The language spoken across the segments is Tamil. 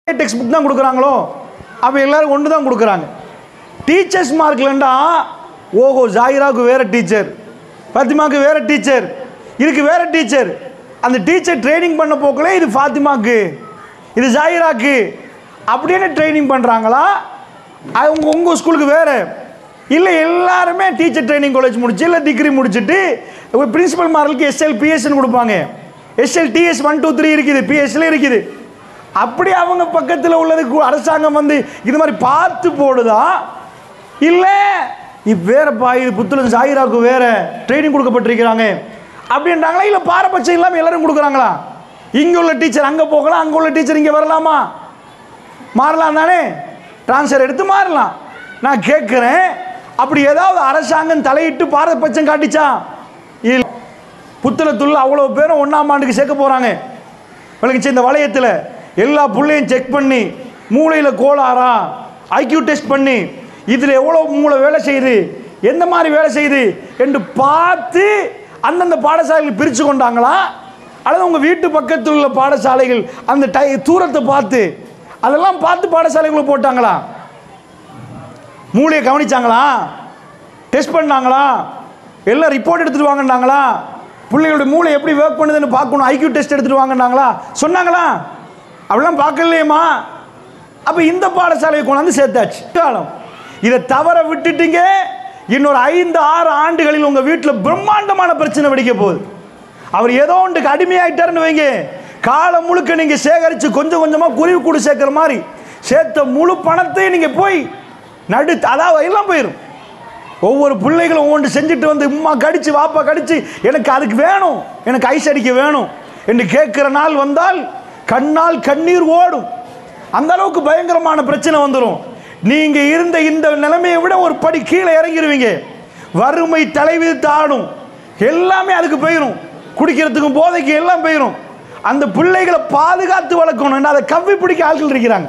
டெக்ஸ்ட் புக் தான் கொடுக்குறாங்களோ அப்போ எல்லாரும் ஒன்று தான் கொடுக்குறாங்க டீச்சர்ஸ் மார்க்லண்டா ஓஹோ ஜாகிராவுக்கு வேற டீச்சர் ஃபாத்திமாவுக்கு வேற டீச்சர் இதுக்கு வேற டீச்சர் அந்த டீச்சர் ட்ரைனிங் பண்ண போக்கில் இது ஃபாத்திமாக்கு இது ஜாகிராக்கு அப்படின்னு ட்ரைனிங் பண்ணுறாங்களா அவங்க உங்கள் ஸ்கூலுக்கு வேறு இல்லை எல்லாருமே டீச்சர் ட்ரைனிங் காலேஜ் முடிச்சு இல்லை டிகிரி முடிச்சுட்டு பிரின்சிபல் மார்களுக்கு எஸ்எல் பிஎஸ்ன்னு கொடுப்பாங்க SL DS one two three இருக்குது பிஎஸ்ல இருக்குது அப்படி அவங்க பக்கத்தில் உள்ளதுக்கு அரசாங்கம் வந்து இது மாதிரி பார்த்து போடுதா இல்லை இது வேறப்பா இது புத்துலன் சாயிராவுக்கு வேற ட்ரைனிங் கொடுக்கப்பட்டிருக்கிறாங்க அப்படின்றாங்களா இல்லை பாரபட்சம் இல்லாமல் எல்லாரும் கொடுக்குறாங்களா இங்கே உள்ள டீச்சர் அங்கே போகலாம் அங்கே உள்ள டீச்சர் இங்கே வரலாமா மாறலாம் தானே ட்ரான்ஸ்ஃபர் எடுத்து மாறலாம் நான் கேட்குறேன் அப்படி ஏதாவது அரசாங்கம் தலையிட்டு பாரபட்சம் காட்டிச்சா இல்லை புத்தளத்துள்ள அவ்வளோ பேரும் ஒன்றாம் ஆண்டுக்கு சேர்க்க போகிறாங்க விளக்குச்சு இந்த வளையத்தில் எல்லா புள்ளையும் செக் பண்ணி மூளையில் கோளாறா ஐக்யூ டெஸ்ட் பண்ணி இதில் எவ்வளோ மூளை வேலை செய்யுது எந்த மாதிரி வேலை செய்யுது என்று பார்த்து அந்தந்த பாடசாலைகள் பிரித்து கொண்டாங்களா அல்லது உங்கள் வீட்டு பக்கத்தில் உள்ள பாடசாலைகள் அந்த டை தூரத்தை பார்த்து அதெல்லாம் பார்த்து பாடசாலைகளை போட்டாங்களா மூளையை கவனிச்சாங்களா டெஸ்ட் பண்ணாங்களா எல்லாம் ரிப்போர்ட் எடுத்துட்டு வாங்கன்னாங்களா பிள்ளைகளுடைய மூளை எப்படி ஒர்க் பண்ணுதுன்னு பார்க்கணும் ஐக்யூ டெஸ்ட் எடுத்துட்டு வாங்கன்னாங்களா சொன்னாங்களா அப்படிலாம் பார்க்கலையேம்மா அப்போ இந்த பாடசாலையை கொண்டாந்து சேர்த்தாச்சு காலம் இதை தவற விட்டுட்டீங்க இன்னொரு ஐந்து ஆறு ஆண்டுகளில் உங்கள் வீட்டில் பிரம்மாண்டமான பிரச்சனை வெடிக்க போகுது அவர் ஏதோ ஒன்றுக்கு அடிமையாயிட்டாருன்னு வைங்க காலம் முழுக்க நீங்கள் சேகரித்து கொஞ்சம் கொஞ்சமாக குருவி கூடு சேர்க்குற மாதிரி சேர்த்த முழு பணத்தையும் நீங்கள் போய் நடு அதாவது எல்லாம் போயிடும் ஒவ்வொரு பிள்ளைகளும் ஒவ்வொன்று செஞ்சுட்டு வந்து உம்மா கடிச்சு வாப்பா கடிச்சு எனக்கு அதுக்கு வேணும் எனக்கு ஐஸ் அடிக்க வேணும் என்று கேட்குற நாள் வந்தால் கண்ணால் கண்ணீர் ஓடும் அந்த அளவுக்கு பயங்கரமான பிரச்சனை வந்துடும் நீங்க இருந்த இந்த நிலைமையை விட ஒரு படி கீழே இறங்கிடுவீங்க வறுமை தலைவிதித்து ஆடும் எல்லாமே அதுக்கு போயிடும் குடிக்கிறதுக்கும் போதைக்கு எல்லாம் போயிடும் அந்த பிள்ளைகளை பாதுகாத்து வளர்க்கணும் அதை கவ்வி பிடிக்க ஆட்கள் இருக்கிறாங்க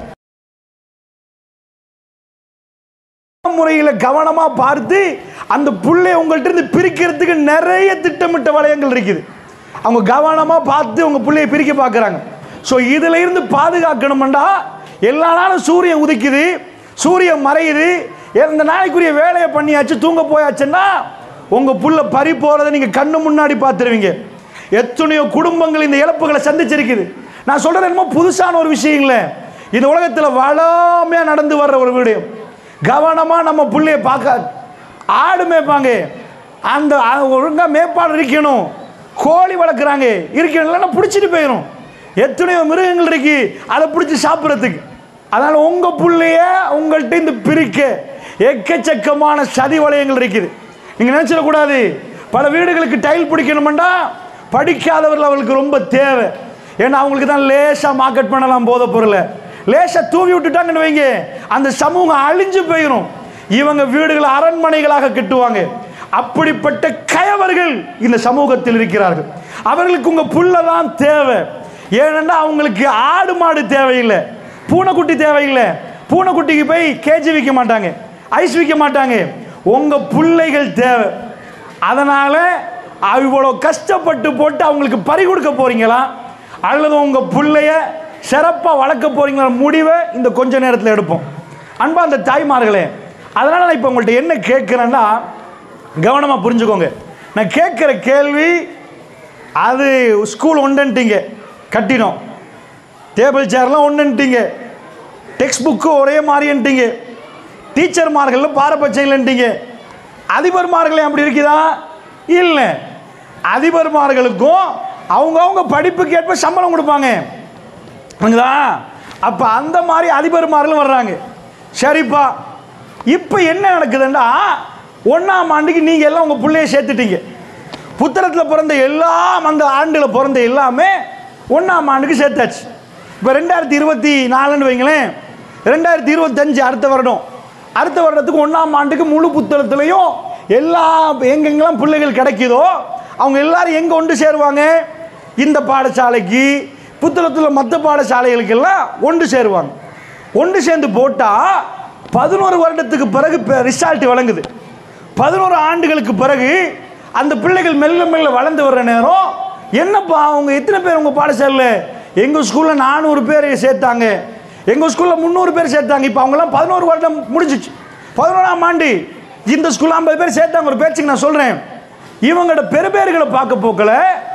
முறையில் கவனமா பார்த்து அந்த புள்ளைய உங்கள்ட்ட இருந்து பிரிக்கிறதுக்கு நிறைய திட்டமிட்ட வளையங்கள் இருக்குது அவங்க கவனமா பார்த்து உங்க புள்ளைய பிரிக்க பார்க்குறாங்க ஸோ இதுல இருந்து பாதுகாக்கணும்டா எல்லா நாளும் சூரியன் உதிக்குது சூரியன் மறையுது இந்த நாளைக்குரிய வேலையை பண்ணியாச்சு தூங்க போயாச்சுன்னா உங்க புள்ள பறி போறதை நீங்க கண்ணு முன்னாடி பார்த்துருவீங்க எத்தனையோ குடும்பங்கள் இந்த இழப்புகளை சந்திச்சிருக்குது நான் சொல்றது என்னமோ புதுசான ஒரு விஷயம் இல்லை இந்த உலகத்தில் வளமையா நடந்து வர்ற ஒரு விடயம் கவனமா நம்ம புள்ளைய பார்க்க ஆடு மேய்ப்பாங்க அந்த அ- ஒழுங்கா மேய்ப்பாடு இருக்கணும் கோழி வளர்க்குறாங்க இருக்கணும் இல்லைன்னா பிடிச்சிட்டு போயிடும் எத்தனையோ மிருகங்கள் இருக்கு அதை பிடிச்சி சாப்பிட்றதுக்கு அதனால உங்க புள்ளைய உங்கள்கிட்ட இந்த பிரிக்க எக்கச்சக்கமான சதி வளையங்கள் இருக்குது நீங்க நினைச்சிடக்கூடாது பல வீடுகளுக்கு டைல் பிடிக்கணுமெண்டா படிக்காதவர்கள் அவர்களுக்கு ரொம்ப தேவை ஏன்னா அவங்களுக்கு தான் லேசாக மார்க்கெட் பண்ணலாம் போத பொருளை லேசாக தூவி விட்டுட்டாங்கன்னு வைங்க அந்த சமூகம் அழிஞ்சு போயிடும் இவங்க வீடுகளை அரண்மனைகளாக கட்டுவாங்க அப்படிப்பட்ட கயவர்கள் இந்த சமூகத்தில் இருக்கிறார்கள் அவர்களுக்கு உங்க புல்ல தான் தேவை ஏனென்றா அவங்களுக்கு ஆடு மாடு தேவையில்லை பூனைக்குட்டி தேவையில்லை பூனைக்குட்டிக்கு போய் கேஜி விற்க மாட்டாங்க ஐஸ் விற்க மாட்டாங்க உங்க பிள்ளைகள் தேவை அதனால இவ்வளோ கஷ்டப்பட்டு போட்டு அவங்களுக்கு பறி கொடுக்க போறீங்களா அல்லது உங்க பிள்ளைய சிறப்பாக வளர்க்க போறீங்களா முடிவை இந்த கொஞ்ச நேரத்தில் எடுப்போம் அன்பா அந்த தாய்மார்களே அதனால நான் இப்போ உங்கள்கிட்ட என்ன கேட்குறேன்னா கவனமாக புரிஞ்சுக்கோங்க நான் கேட்குற கேள்வி அது ஸ்கூல் ஒன்றுன்ட்டீங்க கட்டினோம் டேபிள் சேர்லாம் ஒன்றுன்ட்டீங்க டெக்ஸ்ட் புக்கு ஒரே மாதிரின்ட்டீங்க டீச்சர்மார்கள் பாரபட்சம் இல்லைன்ட்டீங்க அதிபர்மார்களே அப்படி இருக்குதா இல்லை அதிபர்மார்களுக்கும் அவங்க அவங்க படிப்புக்கு ஏற்ப சம்பளம் கொடுப்பாங்க புரியுதா அப்போ அந்த மாதிரி அதிபர்மார்களும் வர்றாங்க சரிப்பா இப்போ என்ன நடக்குதுன்னா ஒன்றாம் ஆண்டுக்கு நீங்கள் எல்லாம் உங்கள் பிள்ளைய சேர்த்துட்டீங்க புத்திரத்தில் பிறந்த எல்லாம் அந்த ஆண்டில் பிறந்த எல்லாமே ஒன்றாம் ஆண்டுக்கு சேர்த்தாச்சு இப்போ ரெண்டாயிரத்தி இருபத்தி நாலுன்னு வைங்களேன் ரெண்டாயிரத்தி இருபத்தஞ்சு அடுத்த வருடம் அடுத்த வருடத்துக்கு ஒன்றாம் ஆண்டுக்கு முழு புத்தகத்துலேயும் எல்லா எங்கெங்கெல்லாம் பிள்ளைகள் கிடைக்குதோ அவங்க எல்லாரும் எங்கே ஒன்று சேருவாங்க இந்த பாடசாலைக்கு புத்தகத்தில் மற்ற பாடசாலைகளுக்கெல்லாம் ஒன்று சேருவாங்க ஒன்று சேர்ந்து போட்டால் பதினோரு வருடத்துக்கு பிறகு ரிசல்ட் வழங்குது பதினோரு ஆண்டுகளுக்கு பிறகு அந்த பிள்ளைகள் மெல்ல மெல்ல வளர்ந்து வர்ற நேரம் என்னப்பா அவங்க எத்தனை பேர் உங்கள் பாடசாலையில் எங்கள் ஸ்கூலில் நானூறு பேர் சேர்த்தாங்க எங்கள் ஸ்கூலில் முந்நூறு பேர் சேர்த்தாங்க இப்போ அவங்களாம் பதினோரு வருடம் முடிஞ்சிச்சு பதினோராம் ஆண்டு இந்த ஸ்கூலில் ஐம்பது பேர் சேர்த்தாங்க ஒரு பேச்சுக்கு நான் சொல்கிறேன் இவங்களோட பெருபேர்களை பார்க்க போக்கல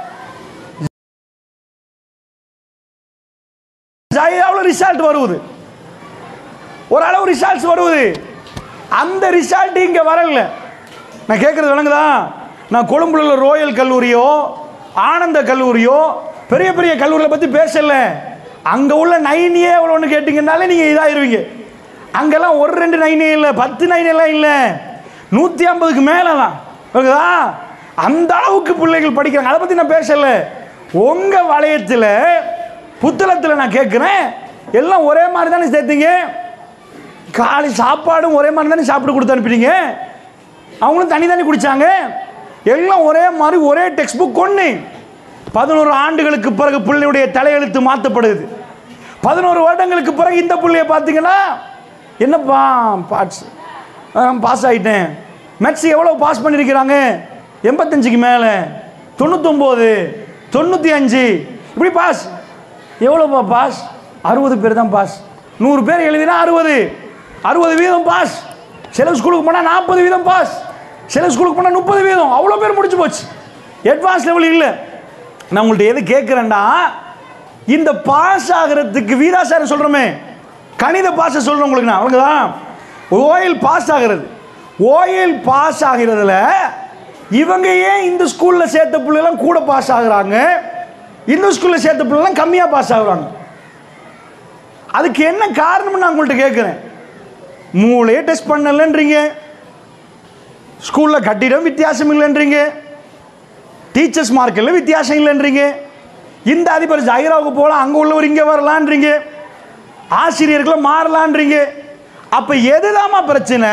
ஜாயாவில் ரிசல்ட் வருவது ஓரளவு ரிசல்ட்ஸ் வருவது அந்த ரிசல்ட் இங்கே வரல நான் கேட்குறது விளங்குதா நான் கொழும்புல உள்ள ரோயல் கல்லூரியோ ஆனந்த கல்லூரியோ பெரிய பெரிய கல்லூரிகளை பற்றி பேசல அங்கே உள்ள நைனியே ஒன்று கேட்டிங்கனாலே நீங்கள் இதாயிருவீங்க அங்கெல்லாம் ஒரு ரெண்டு நைனே இல்லை பத்து நைன் எல்லாம் இல்லை நூற்றி ஐம்பதுக்கு மேலே தான் ஓகேதா அந்த அளவுக்கு பிள்ளைகள் படிக்கிறாங்க அதை பற்றி நான் பேசல உங்கள் வளையத்தில் புத்தளத்தில் நான் கேட்குறேன் எல்லாம் ஒரே மாதிரி தானே சேர்த்தீங்க காலை சாப்பாடும் ஒரே மாதிரி தானே சாப்பிட்டு கொடுத்து அனுப்பிட்டீங்க அவங்களும் தனி தனி குடித்தாங்க எல்லாம் ஒரே மாதிரி ஒரே டெக்ஸ்ட் புக் ஒன்று பதினோரு ஆண்டுகளுக்கு பிறகு பிள்ளையுடைய தலையெழுத்து மாற்றப்படுது பதினோரு வருடங்களுக்கு பிறகு இந்த பிள்ளைய பார்த்தீங்கன்னா என்னப்பா பாட்ஸ் பாஸ் ஆகிட்டேன் மேக்ஸ் எவ்வளோ பாஸ் பண்ணியிருக்கிறாங்க எண்பத்தஞ்சுக்கு மேலே தொண்ணூத்தொம்போது தொண்ணூற்றி அஞ்சு இப்படி பாஸ் எவ்வளோப்பா பாஸ் அறுபது பேர் தான் பாஸ் நூறு பேர் எழுதினா அறுபது அறுபது வீதம் பாஸ் சில ஸ்கூலுக்கு போனால் நாற்பது வீதம் பாஸ் சில ஸ்கூலுக்கு போனால் முப்பது வீதம் அவ்வளோ பேர் முடிச்சு போச்சு அட்வான்ஸ் லெவல் இல்லை நான் உங்கள்கிட்ட எது கேட்குறேன்டா இந்த பாஸ் ஆகிறதுக்கு வீராசாரம் சொல்கிறோமே கணித பாஸை சொல்கிறேன் உங்களுக்கு நான் அவங்களுக்கு தான் ஓயில் பாஸ் ஆகிறது ஓயில் பாஸ் ஆகிறதுல இவங்க ஏன் இந்த ஸ்கூலில் சேர்த்த பிள்ளைலாம் கூட பாஸ் ஆகுறாங்க இந்த ஸ்கூலில் சேர்த்த பிள்ளைலாம் கம்மியாக பாஸ் ஆகுறாங்க அதுக்கு என்ன காரணம்னு நான் உங்கள்கிட்ட கேட்குறேன் மூளையே டெஸ்ட் பண்ணலன்றீங்க ஸ்கூலில் கட்டிடம் வித்தியாசம் இல்லைன்றீங்க டீச்சர்ஸ் மார்க்கில் வித்தியாசம் இல்லைன்றீங்க இந்த அதிபர் ஜாகிராவுக்கு போகலாம் அங்கே உள்ளவர் இங்கே வரலான்றீங்க ஆசிரியர்களை மாறலான்றீங்க அப்போ எதுதாம்மா பிரச்சனை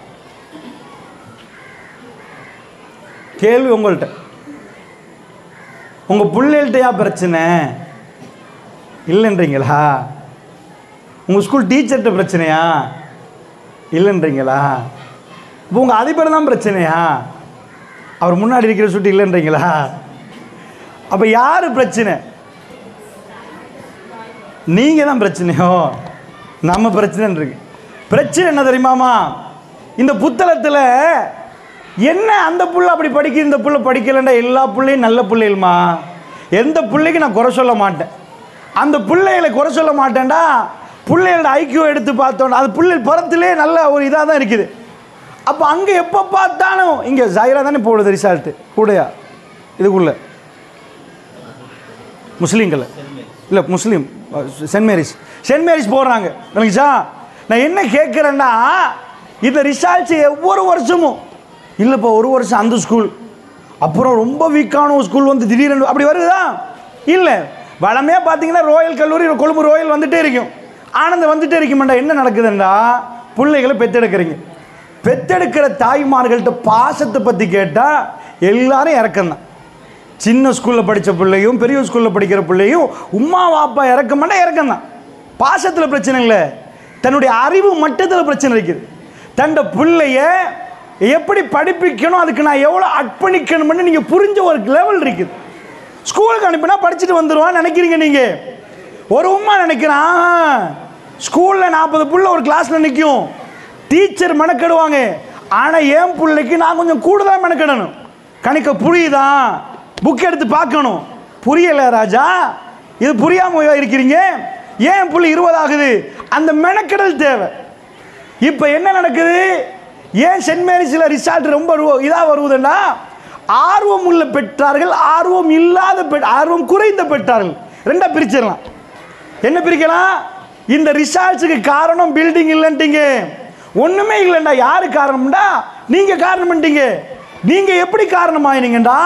கேள்வி உங்கள்கிட்ட உங்கள் பிள்ளைகள்கிட்டயா பிரச்சனை இல்லைன்றீங்களா உங்கள் ஸ்கூல் டீச்சர்கிட்ட பிரச்சனையா இல்லைன்றீங்களா இப்போ உங்கள் அதிபர் தான் பிரச்சனையா அவர் முன்னாடி இருக்கிற சுட்டி இல்லைன்றீங்களா அப்போ யார் பிரச்சனை நீங்கள் தான் பிரச்சனையோ நம்ம பிரச்சனை இருக்கு பிரச்சனை என்ன தெரியுமாமா இந்த புத்தகத்தில் என்ன அந்த புள்ள அப்படி படிக்குது இந்த புள்ள படிக்கலன்ற எல்லா பிள்ளையும் நல்ல பிள்ளைகளுமா எந்த பிள்ளைக்கு நான் குறை சொல்ல மாட்டேன் அந்த பிள்ளைகளை குறை சொல்ல மாட்டேன்டா பிள்ளைகளோட ஐக்கியூ எடுத்து பார்த்தோன்னா அது பிள்ளை புறத்திலே நல்ல ஒரு இதாக தான் இருக்குது அப்போ அங்கே எப்போ பார்த்தாலும் இங்கே ஜாயிரா தானே போடுது ரிசல்ட்டு கூடயா இதுக்குள்ள முஸ்லீம்கள் இல்லை முஸ்லீம் சென்ட் மேரிஸ் சென்ட் மேரிஸ் போடுறாங்க விளங்குச்சா நான் என்ன கேட்குறேன்னா இந்த ரிசல்ட்ஸ் ஒவ்வொரு வருஷமும் இல்லைப்பா ஒரு வருஷம் அந்த ஸ்கூல் அப்புறம் ரொம்ப வீக்கான ஒரு ஸ்கூல் வந்து திடீர்னு அப்படி வருதா இல்லை வளமையாக பார்த்தீங்கன்னா ரோயல் கல்லூரி கொழும்பு ரோயல் வந்துட்டே இருக்கும் ஆனந்தம் வந்துட்டே இருக்குமாண்டா என்ன நடக்குதுண்டா பிள்ளைகளை பெத்தெடுக்கிறீங்க பெத்தெடுக்கிற தாய்மார்கள்ட்ட பாசத்தை பற்றி கேட்டால் எல்லாரும் இறக்கம்தான் சின்ன ஸ்கூலில் படித்த பிள்ளையும் பெரிய ஸ்கூலில் படிக்கிற பிள்ளையும் உமா வாப்பா இறக்க மாட்டா இறக்கம்தான் பாசத்தில் பிரச்சனை இல்லை தன்னுடைய அறிவு மட்டத்தில் பிரச்சனை இருக்குது தன்னோட பிள்ளைய எப்படி படிப்பிக்கணும் அதுக்கு நான் எவ்வளோ அர்ப்பணிக்கணும்னு நீங்கள் புரிஞ்ச ஒரு லெவல் இருக்குது ஸ்கூலுக்கு அனுப்பினா படிச்சுட்டு வந்துடுவான்னு நினைக்கிறீங்க நீங்கள் ஒரு உமா நினைக்கிறான் ஸ்கூலில் நாற்பது புள்ள ஒரு கிளாஸில் நிற்கும் டீச்சர் மெனக்கெடுவாங்க ஆனால் என் பிள்ளைக்கு நான் கொஞ்சம் கூடுதலாக மெனக்கெடணும் கணிக்க புரியுதா புக் எடுத்து பார்க்கணும் புரியல ராஜா இது புரியாம இருக்கிறீங்க ஏன் புள்ளி இருபது ஆகுது அந்த மெனக்கெடல் தேவை இப்போ என்ன நடக்குது ஏன் சென்ட் மேரிஸில் ரிசல்ட் ரொம்ப இதாக வருவதுன்னா ஆர்வம் உள்ள பெற்றார்கள் ஆர்வம் இல்லாத பெ ஆர்வம் குறைந்த பெற்றார்கள் ரெண்டா பிரிச்சிடலாம் என்ன பிரிக்கலாம் இந்த ரிசல்ட்ஸுக்கு காரணம் பில்டிங் இல்லைன்ட்டீங்க ஒன்றுமே இல்லைண்டா யாரு காரணம்டா நீங்கள் காரணம்ட்டீங்க நீங்கள் எப்படி காரணமாயினீங்கடா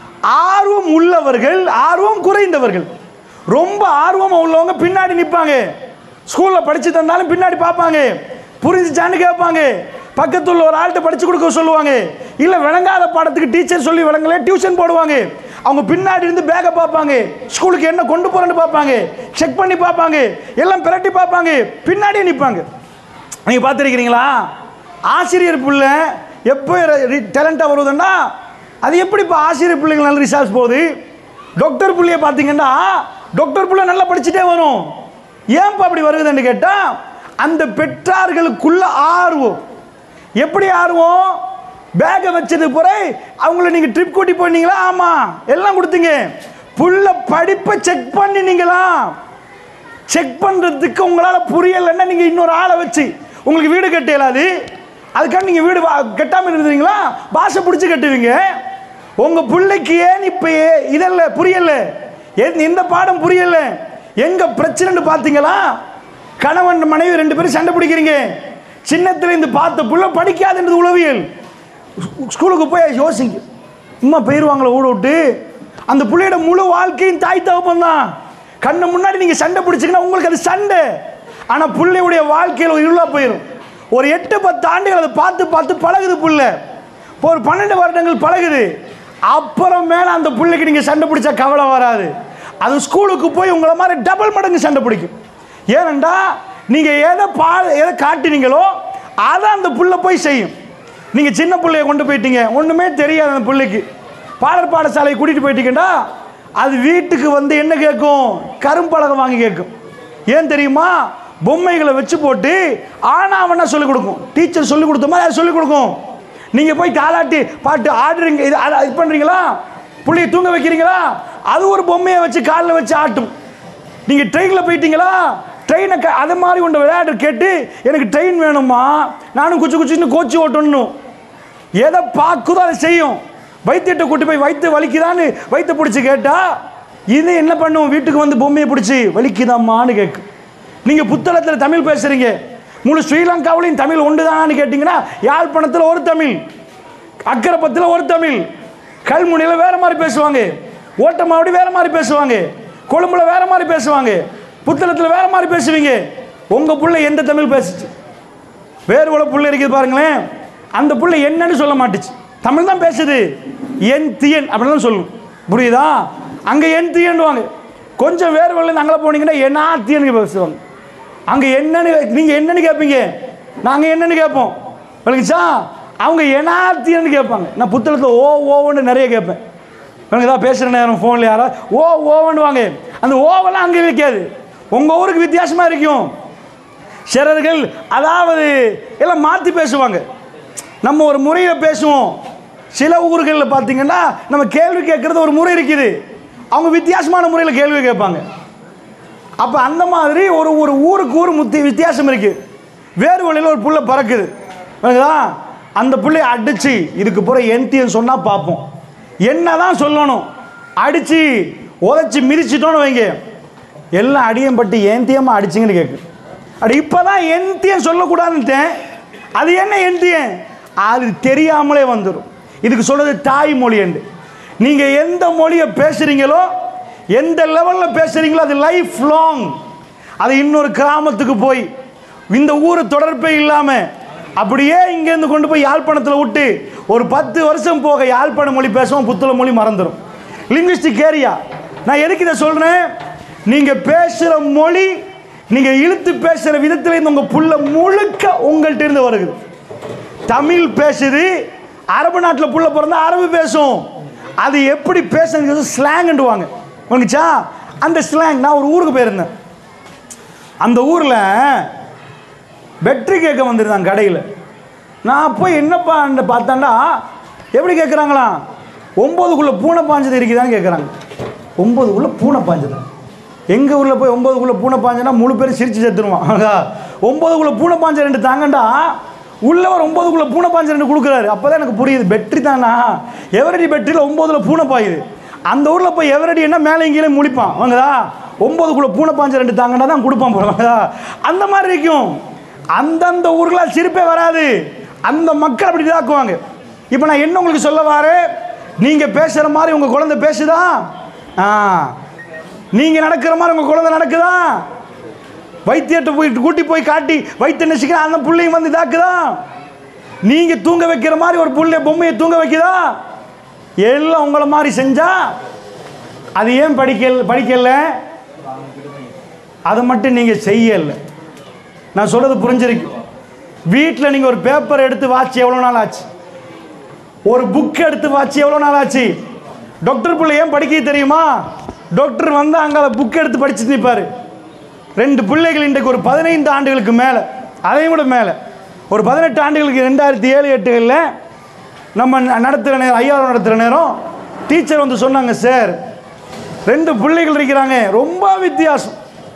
ஆர்வம் உள்ளவர்கள் ஆர்வம் குறைந்தவர்கள் ரொம்ப ஆர்வமாக உள்ளவங்க பின்னாடி நிற்பாங்க ஸ்கூலில் படித்து தந்தாலும் பின்னாடி பார்ப்பாங்க புரிஞ்சுச்சான்னு கேட்பாங்க பக்கத்துல உள்ள ஒரு ஆள்கிட்ட படித்து கொடுக்க சொல்லுவாங்க இல்லை விளங்காத பாடத்துக்கு டீச்சர் சொல்லி விளங்கல டியூஷன் போடுவாங்க அவங்க பின்னாடி இருந்து பேக்கை பார்ப்பாங்க ஸ்கூலுக்கு என்ன கொண்டு போகிறேன்னு பார்ப்பாங்க செக் பண்ணி பார்ப்பாங்க எல்லாம் பிரட்டி பார்ப்பாங்க பின்னாடியே நிற்பாங்க நீங்கள் பார்த்துருக்கிறீங்களா ஆசிரியர் பிள்ளை எப்போ டேலண்டாக வருதுன்னா அது எப்படி இப்போ ஆசிரியர் பிள்ளைங்க நல்ல ரிசல்ட்ஸ் போகுது டாக்டர் பிள்ளைய பார்த்தீங்கன்னா டாக்டர் பிள்ளை நல்லா படிச்சுட்டே வரும் ஏன்பா அப்படி வருகுதுன்னு கேட்டால் அந்த பெற்றார்களுக்குள்ள ஆர்வம் எப்படி ஆர்வம் பேக்கை வச்சது பிறகு அவங்கள நீங்கள் ட்ரிப் கூட்டி போனீங்களா ஆமாம் எல்லாம் கொடுத்தீங்க புள்ள படிப்பை செக் பண்ணினீங்களா செக் பண்ணுறதுக்கு உங்களால் புரியலைன்னா நீங்கள் இன்னொரு ஆளை வச்சு உங்களுக்கு வீடு கட்ட இயலாது அதுக்காக நீங்கள் வீடு வா- கட்டாம இருந்தீங்களா பாஷை பிடிச்சி கட்டுவீங்க உங்கள் பிள்ளைக்கு ஏன் இப்போ இதல்ல புரியல எந்த- எந்த பாடம் புரியல எங்க பிரச்சனைன்னு பார்த்தீங்களா கணவன் மனைவி ரெண்டு பேரும் சண்டை பிடிக்கிறீங்க சின்னத்துல இருந்து பார்த்த புள்ள படிக்காதுன்றது உளவியல் ஸ்கூ- ஸ்கூலுக்கு போய் யோசிங்க அம்மா போயிடுவாங்களே ஊட விட்டு அந்த பிள்ளையோட முழு வாழ்க்கையும் தாய் தகப்பன் தான் கண்ணு முன்னாடி நீங்கள் சண்டை பிடிச்சிங்கன்னா உங்களுக்கு அது சண்டை ஆனால் பிள்ளையுடைய வாழ்க்கையில் ஒரு இருளாக போயிடும் ஒரு எட்டு பத்து ஆண்டுகள் அதை பார்த்து பார்த்து பழகுது புள்ள இப்போ ஒரு பன்னெண்டு வருடங்கள் பழகுது அப்புறம் மேலே அந்த பிள்ளைக்கு நீங்கள் சண்டை பிடிச்சா கவலை வராது அது ஸ்கூலுக்கு போய் உங்களை மாதிரி டபுள் மடங்கு சண்டை பிடிக்கும் ஏனண்டா நீங்கள் எதை பா எதை காட்டினீங்களோ அதை அந்த புள்ள போய் செய்யும் நீங்கள் சின்ன பிள்ளைய கொண்டு போயிட்டீங்க ஒன்றுமே தெரியாது அந்த பிள்ளைக்கு பாடற் பாடசாலையை கூட்டிகிட்டு போயிட்டீங்கன்னா அது வீட்டுக்கு வந்து என்ன கேட்கும் கரும்பலகை வாங்கி கேட்கும் ஏன் தெரியுமா பொம்மைகளை வச்சு போட்டு ஆனாவனா சொல்லிக் கொடுக்கும் டீச்சர் சொல்லிக் கொடுத்த மாதிரி அது சொல்லிக் கொடுக்கும் நீங்கள் போய் தாலாட்டி பாட்டு ஆடுறீங்க இது அதை இது பண்ணுறீங்களா புள்ளைய தூங்க வைக்கிறீங்களா அது ஒரு பொம்மையை வச்சு காலில் வச்சு ஆட்டும் நீங்கள் ட்ரெயினில் போயிட்டீங்களா ட்ரெயினை க அது மாதிரி ஒன்று விளையாட்டு கேட்டு எனக்கு ட்ரெயின் வேணுமா நானும் குச்சி குச்சின்னு கோச்சி ஓட்டணும் எதை பார்க்குதோ அதை செய்யும் வைத்தியத்தை கூட்டி போய் வைத்து வலிக்குதான்னு வைத்த பிடிச்சி கேட்டா இது என்ன பண்ணும் வீட்டுக்கு வந்து பொம்மையை பிடிச்சி வலிக்குதாம்மான்னு கேட்கும் நீங்கள் புத்தகத்தில் தமிழ் பேசுகிறீங்க முழு ஸ்ரீலங்காவிலையும் தமிழ் உண்டுதானான்னு கேட்டிங்கன்னா யாழ்ப்பாணத்தில் ஒரு தமிழ் அக்கரப்பத்தில் ஒரு தமிழ் கல்முனையில் வேற மாதிரி பேசுவாங்க ஓட்டமாவடி வேற மாதிரி பேசுவாங்க கொழும்புல வேற மாதிரி பேசுவாங்க புத்தளத்தில் வேற மாதிரி பேசுவீங்க உங்கள் புள்ள எந்த தமிழ் பேசுச்சு வேறு உள்ள புள்ள இருக்குது பாருங்களேன் அந்த புள்ள என்னன்னு சொல்ல மாட்டுச்சு தமிழ் தான் பேசுது என் தியன் அப்படின்னு தான் சொல்லும் புரியுதா அங்கே என் தியன்னுவாங்க கொஞ்சம் வேறு உள்ள அங்கே போனீங்கன்னா என்ன தியன்னு பேசுவாங்க அங்கே என்னன்னு நீங்கள் என்னன்னு கேட்பீங்க நாங்கள் என்னன்னு கேட்போம் விளங்குச்சா அவங்க எனாத்தியன்னு கேட்பாங்க நான் புத்தகத்தில் ஓ ஓவன்னு நிறைய கேட்பேன் எனக்கு தான் பேசுகிற நேரம் ஃபோனில் யாரா ஓ ஓவன்னு வாங்க அந்த ஓவெல்லாம் அங்கே வைக்காது உங்கள் ஊருக்கு வித்தியாசமாக இருக்கும் சிலர்கள் அதாவது எல்லாம் மாற்றி பேசுவாங்க நம்ம ஒரு முறையில் பேசுவோம் சில ஊர்களில் பார்த்தீங்கன்னா நம்ம கேள்வி கேட்குறது ஒரு முறை இருக்குது அவங்க வித்தியாசமான முறையில் கேள்வி கேட்பாங்க அப்போ அந்த மாதிரி ஒரு ஒரு ஊருக்கு ஊர் முத்தி வித்தியாசம் இருக்குது வேறு வழியில் ஒரு புள்ள பறக்குது புரியுதா அந்த புள்ளைய அடித்து இதுக்கு பிற என்டின்னு சொன்னால் பார்ப்போம் என்ன தான் சொல்லணும் அடித்து உதச்சி மிதிச்சிட்டோன்னு வைங்க எல்லாம் அடியம் பட்டு ஏந்தியமாக அடிச்சிங்கன்னு கேட்கு அடி இப்போ தான் என்தியம் சொல்லக்கூடாதுன்ட்டேன் அது என்ன என்தியம் அது தெரியாமலே வந்துடும் இதுக்கு சொல்றது தாய்மொழி என்று நீங்கள் எந்த மொழியை பேசுகிறீங்களோ எந்த லெவலில் பேசுகிறீங்களோ அது லைஃப் லாங் அது இன்னொரு கிராமத்துக்கு போய் இந்த ஊர் தொடர்பே இல்லாமல் அப்படியே இங்கேருந்து கொண்டு போய் யாழ்ப்பாணத்தில் விட்டு ஒரு பத்து வருஷம் போக யாழ்ப்பாண மொழி பேசுவோம் புத்தள மொழி மறந்துடும் லிங்குவிஸ்டிக் ஏரியா நான் எதுக்கு இதை சொல்கிறேன் நீங்கள் பேசுகிற மொழி நீங்கள் இழுத்து பேசுகிற விதத்தில் இருந்து உங்கள் புள்ள முழுக்க உங்கள்கிட்ட இருந்து வருகுது தமிழ் பேசுது அரபு நாட்டில் புள்ள பிறந்தா அரபு பேசும் அது எப்படி பேசுறது ஸ்லாங்குவாங்க உனக்குச்சா அந்த ஸ்லாங் நான் ஒரு ஊருக்கு போயிருந்தேன் அந்த ஊரில் வெற்றி கேட்க வந்திருந்தாங்க கடையில் நான் போய் என்னப்பா பார்த்தாண்டா எப்படி கேட்குறாங்களா ஒம்போதுக்குள்ளே பூனை பாஞ்சது இருக்குதான்னு கேட்குறாங்க ஒம்போதுக்குள்ளே பூனை பாஞ்சது எங்கள் ஊரில் போய் ஒம்போதுக்குள்ளே பூனை பாஞ்சனா முழு பேர் சிரிச்சு செத்துருவான் ஆகா ஒம்போதுக்குள்ளே பூனை பாஞ்ச ரெண்டு தாங்கண்டா உள்ளவர் ஒம்போதுக்குள்ளே பூனை பாஞ்ச ரெண்டு கொடுக்குறாரு அப்போ தான் எனக்கு புரியுது பெட்ரி தானா எவரடி பெட்ரியில் ஒம்போதில் பூனை பாயுது அந்த ஊரில் போய் எவரடி என்ன மேலே கீழே முழிப்பான் வாங்கதா ஒம்போதுக்குள்ளே பூனை பாஞ்ச ரெண்டு தாங்கண்டா தான் கொடுப்பான் போல வாங்கதா அந்த மாதிரி இருக்கும் அந்தந்த ஊர்களால் சிரிப்பே வராது அந்த மக்கள் அப்படி இதாக்குவாங்க இப்போ நான் என்ன உங்களுக்கு சொல்ல வாரேன் நீங்கள் பேசுகிற மாதிரி உங்கள் குழந்தை பேசுதா ஆ நீங்கள் நடக்கிற மாதிரி உங்கள் குழந்தை நடக்குதா வைத்தியத்தை போயிட்டு கூட்டி போய் காட்டி வைத்திய நசிக்கிற அந்த பிள்ளைங்க வந்து இதாக்குதா நீங்கள் தூங்க வைக்கிற மாதிரி ஒரு புள்ளை பொம்மையை தூங்க வைக்குதா எல்லாம் உங்களை மாதிரி செஞ்சா அது ஏன் படிக்கல படிக்கல அதை மட்டும் நீங்கள் செய்யலை நான் சொல்றது புரிஞ்சிருக்கு வீட்டில் நீங்கள் ஒரு பேப்பர் எடுத்து வாட்சி எவ்வளோ நாள் ஆச்சு ஒரு புக் எடுத்து வாட்சி எவ்வளோ நாள் ஆச்சு டாக்டர் பிள்ளை ஏன் படிக்க தெரியுமா டாக்டர் வந்து அங்கே புக் எடுத்து படிச்சுட்டு நிற்பார் ரெண்டு பிள்ளைகள் இன்றைக்கு ஒரு பதினைந்து ஆண்டுகளுக்கு மேலே அதையும் விட மேலே ஒரு பதினெட்டு ஆண்டுகளுக்கு ரெண்டாயிரத்தி ஏழு எட்டுகளில் நம்ம ந- நடத்துகிற நேரம் ஐயாயிரம் நடத்துகிற நேரம் டீச்சர் வந்து சொன்னாங்க சார் ரெண்டு பிள்ளைகள் இருக்கிறாங்க ரொம்ப வித்தியாசம்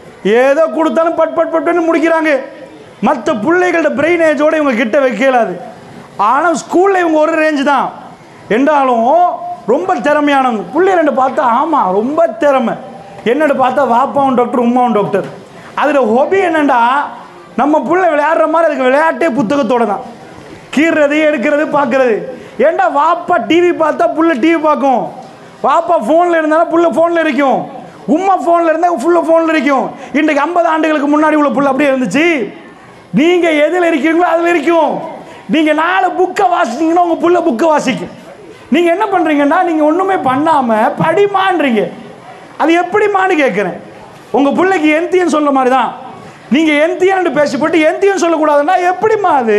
ஏதோ கொடுத்தாலும் பட் பட் பட்டுன்னு முடிக்கிறாங்க மற்ற பிள்ளைகளோட பிரெயின் ஏஜோட இவங்க கிட்ட வைக்கலாது ஆனால் ஸ்கூலில் இவங்க ஒரு ரேஞ்சு தான் என்றாலும் ரொம்ப திறமையானவங்க பிள்ளை ரெண்டு பார்த்தா ஆமாம் ரொம்ப திறமை என்னோட பார்த்தா வாப்பாவும் டாக்டர் உமாவும் டாக்டர் அதில் ஹொபி என்னண்டா நம்ம பிள்ளை விளையாடுற மாதிரி அதுக்கு விளையாட்டே புத்தகத்தோட தான் கீறுறது எடுக்கிறது பார்க்கறது ஏன்டா வாப்பா டிவி பார்த்தா புள்ள டிவி பார்க்கும் வாப்பா ஃபோனில் இருந்தாலும் புள்ள ஃபோனில் இருக்கும் உம்மா ஃபோனில் இருந்தால் ஃபுல்லாக ஃபோனில் இருக்கும் இன்றைக்கு ஐம்பது ஆண்டுகளுக்கு முன்னாடி உள்ள புள்ள அப்படியே இருந்துச்சு நீங்கள் எதில் இருக்கீங்களோ அதில் இருக்கும் நீங்கள் நாலு புக்கை வாசிச்சீங்கன்னா உங்கள் புள்ள புக்கை வாசிக்கும் நீங்கள் என்ன பண்ணுறீங்கன்னா நீங்கள் ஒன்றுமே பண்ணாமல் படிமான்றீங்க அது எப்படிமான்னு கேட்குறேன் உங்கள் பிள்ளைக்கு எந்தியன்னு சொல்ல மாதிரி தான் நீங்கள் எந்தியன்னு பேசி போட்டு எந்தியன்னு சொல்லக்கூடாதுன்னா எப்படிம்மா அது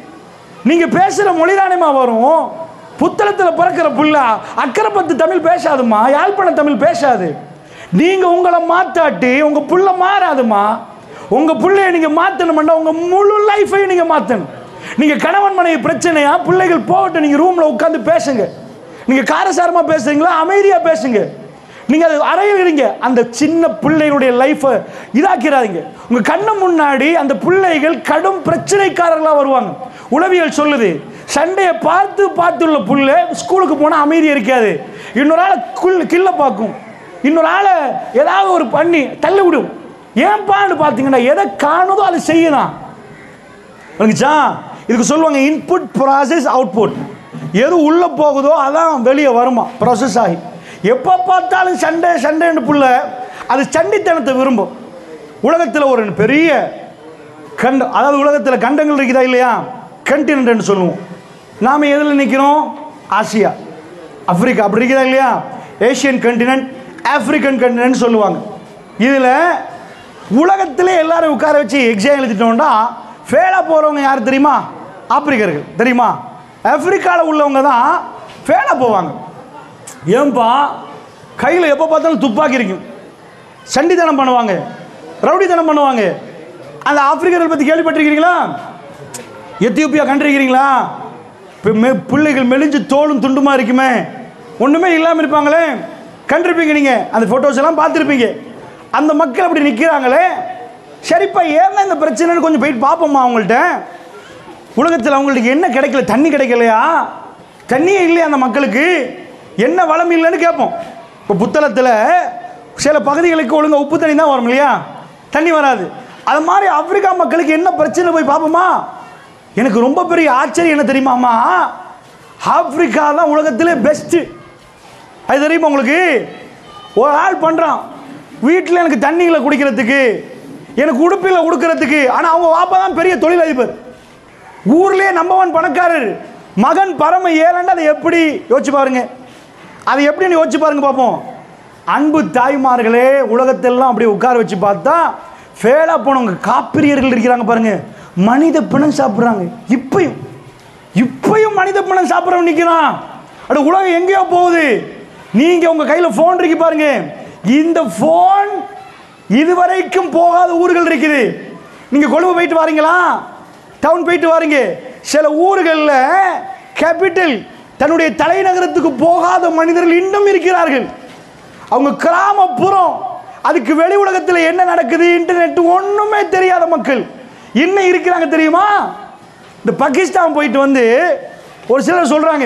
நீங்கள் பேசுகிற மொழி தானேம்மா வரும் புத்தளத்தில் பிறக்கிற புள்ள அக்கறை பத்து தமிழ் பேசாதும்மா யாழ்ப்பாண தமிழ் பேசாது நீங்கள் உங்களை மாத்தாட்டி உங்கள் புள்ள மாறாதுமா உங்கள் பிள்ளைய நீங்கள் மாற்றணும்னா உங்கள் முழு லைஃபையும் நீங்கள் மாற்றணும் நீங்கள் கணவன் மனைவி பிரச்சனையா பிள்ளைகள் போகட்டும் நீங்கள் ரூமில் உட்காந்து பேசுங்க நீங்கள் காரசாரமாக பேசுறீங்களா அமைதியாக பேசுங்க நீங்கள் அது அறையிறீங்க அந்த சின்ன பிள்ளைகளுடைய லைஃப்பை இதாக்கிறாதீங்க உங்கள் கண்ணு முன்னாடி அந்த பிள்ளைகள் கடும் பிரச்சனைக்காரர்களாக வருவாங்க உளவியல் சொல்லுது சண்டையை பார்த்து பார்த்துள்ள புள்ள ஸ்கூலுக்கு போனால் அமைதி இருக்காது இன்னொரு ஆளை குள் கில்ல பார்க்கும் இன்னொரு ஆளை ஏதாவது ஒரு பண்ணி தள்ளி விடும் ஏன்பான்னு பார்த்தீங்கன்னா எதை காணுதோ அதை செய்யலாம் விளங்குச்சா இதுக்கு சொல்லுவாங்க இன்புட் ப்ராசஸ் அவுட்புட் எது உள்ளே போகுதோ அதான் வெளியே வருமா ப்ராசஸ் ஆகி எப்போ பார்த்தாலும் சண்டை சண்டைன்னு புள்ள அது சண்டித்தனத்தை விரும்பும் உலகத்தில் ஒரு பெரிய கண்ட அதாவது உலகத்தில் கண்டங்கள் இருக்குதா இல்லையா கண்டினென்ட்னு சொல்லுவோம் நாம் எதில் நிற்கிறோம் ஆசியா ஆப்பிரிக்கா அப்படி இருக்குதா இல்லையா ஏஷியன் கண்டினென்ட் ஆப்பிரிக்கன் கண்டினென்ட் சொல்லுவாங்க இதில் உலகத்திலே எல்லாரும் உட்கார வச்சு எக்ஸாம் எழுதிட்டோம்னா ஃபெயிலாக போகிறவங்க யார் தெரியுமா ஆப்பிரிக்கர்கள் தெரியுமா ஆப்பிரிக்காவில் உள்ளவங்க தான் ஃபெயிலாக போவாங்க ஏன்பா கையில் எப்போ பார்த்தாலும் துப்பாக்கி இருக்கும் சண்டித்தனம் பண்ணுவாங்க ரவுடித்தனம் பண்ணுவாங்க அந்த ஆப்பிரிக்கர்கள் பற்றி கேள்விப்பட்டிருக்கிறீங்களா எத்தியோப்பியா கண்டிருக்கிறீங்களா இப்போ மெ பிள்ளைகள் மெலிஞ்சு தோலும் துண்டுமா இருக்குமே ஒன்றுமே இல்லாமல் இருப்பாங்களே கண்டிருப்பீங்க நீங்கள் அந்த ஃபோட்டோஸ் எல்லாம் பார்த்துருப்பீங்க அந்த மக்கள் அப்படி நிற்கிறாங்களே சரிப்பா ஏன்னா இந்த பிரச்சனைன்னு கொஞ்சம் போயிட்டு பார்ப்போம்மா அவங்கள்ட்ட உலகத்தில் அவங்களுக்கு என்ன கிடைக்கல தண்ணி கிடைக்கலையா தண்ணியே இல்லையா அந்த மக்களுக்கு என்ன வளம் இல்லைன்னு கேட்போம் இப்போ புத்தளத்தில் சில பகுதிகளுக்கு ஒழுங்கா உப்பு தண்ணி தான் வரும் இல்லையா தண்ணி வராது அது மாதிரி ஆப்பிரிக்கா மக்களுக்கு என்ன பிரச்சனை போய் பார்ப்போமா எனக்கு ரொம்ப பெரிய ஆச்சரியம் என்ன தெரியுமாம்மா ஆப்பிரிக்கா தான் உலகத்திலே பெஸ்ட்டு அது தெரியுமா உங்களுக்கு ஒரு ஆள் பண்ணுறான் வீட்டில் எனக்கு தண்ணியில் குடிக்கிறதுக்கு எனக்கு உடுப்பில் கொடுக்கறதுக்கு ஆனால் அவங்க வாப்பா தான் பெரிய தொழிலதிபர் ஊர்லேயே நம்பர் ஒன் பணக்காரர் மகன் பரம ஏழண்டு அதை எப்படி யோசிச்சு பாருங்க அதை எப்படின்னு யோசிச்சு பாருங்க பார்ப்போம் அன்பு தாய்மார்களே உலகத்தெல்லாம் அப்படி உட்கார வச்சு பார்த்தா ஃபேலாக போனவங்க காப்பிரியர்கள் இருக்கிறாங்க பாருங்க மனித பிணம் சாப்பிட்றாங்க இப்பயும் இப்பயும் மனித பிணம் சாப்பிட்றவன் நிற்கிறான் அட உலகம் எங்கேயோ போகுது நீங்கள் உங்கள் கையில் ஃபோன் இருக்கு பாருங்க இந்த ஃபோன் இதுவரைக்கும் போகாத ஊர்கள் இருக்குது நீங்கள் கொழும்பு போயிட்டு வாரீங்களா டவுன் போயிட்டு வாரீங்க சில ஊர்களில் கேபிட்டல் தன்னுடைய தலைநகரத்துக்கு போகாத மனிதர்கள் இன்னும் இருக்கிறார்கள் அவங்க கிராமப்புறம் அதுக்கு வெளி உலகத்தில் என்ன நடக்குது இன்டர்நெட் ஒன்றுமே தெரியாத மக்கள் இன்னும் இருக்கிறாங்க தெரியுமா இந்த பாகிஸ்தான் போயிட்டு வந்து ஒரு சிலர் சொல்கிறாங்க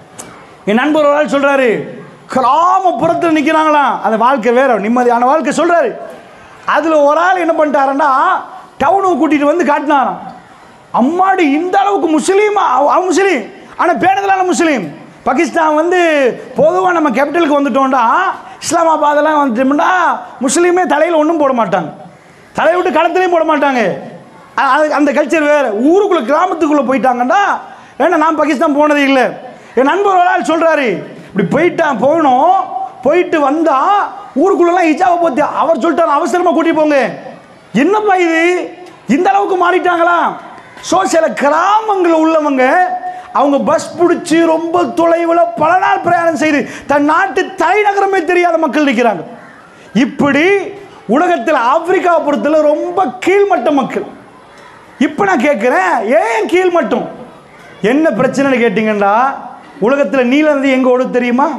என் நண்பர் ஒரு ஆள் சொல்கிறாரு கிராமப்புறத்தில் நிற்கிறாங்களாம் அந்த வாழ்க்கை வேற நிம்மதியான வாழ்க்கை சொல்கிறாரு அதில் ஒரு ஆள் என்ன பண்ணிட்டாருன்னா டவுனுக்கு கூட்டிகிட்டு வந்து காட்டினாராம் அம்மாடி இந்த அளவுக்கு முஸ்லீமா அவ- அவன் முஸ்லீம் ஆனால் பேனதலான முஸ்லீம் பாகிஸ்தான் வந்து பொதுவாக நம்ம கேபிட்டலுக்கு வந்துட்டோம்டா இஸ்லாமாபாதெல்லாம் வந்துட்டோம்னா முஸ்லீமே தலையில் ஒன்றும் போட மாட்டாங்க தலையை விட்டு களத்துலையும் போட மாட்டாங்க அ- அது அந்த கல்ச்சர் வேறு ஊருக்குள்ளே கிராமத்துக்குள்ளே போயிட்டாங்கன்னா ஏன்னா நான் பாகிஸ்தான் போனதே இல்லை என் நண்பர் ஒரு ஆள் சொல்கிறாரு இப்படி போயிட்டான் போகணும் போயிட்டு வந்தா ஊருக்குள்ளெல்லாம் ஹிஜாவை போத்தி அவர் சொல்லிட்டாரு அவசரமாக கூட்டிட்டு போங்க என்னப்பா இது இந்த அளவுக்கு மாறிட்டாங்களா ஸோ சில கிராமங்களில் உள்ளவங்க அவங்க பஸ் பிடிச்சி ரொம்ப தொலைவில் பல நாள் பிரயாணம் செய்து தன் நாட்டு தலைநகரமே தெரியாத மக்கள் இருக்கிறாங்க இப்படி உலகத்தில் ஆப்பிரிக்காவை பொறுத்தல ரொம்ப கீழ்மட்ட மக்கள் இப்போ நான் கேட்குறேன் ஏன் கீழ்மட்டம் என்ன பிரச்சனைன்னு கேட்டிங்கன்னா உலகத்தில் நீல நதி எங்கே ஓடுது தெரியுமா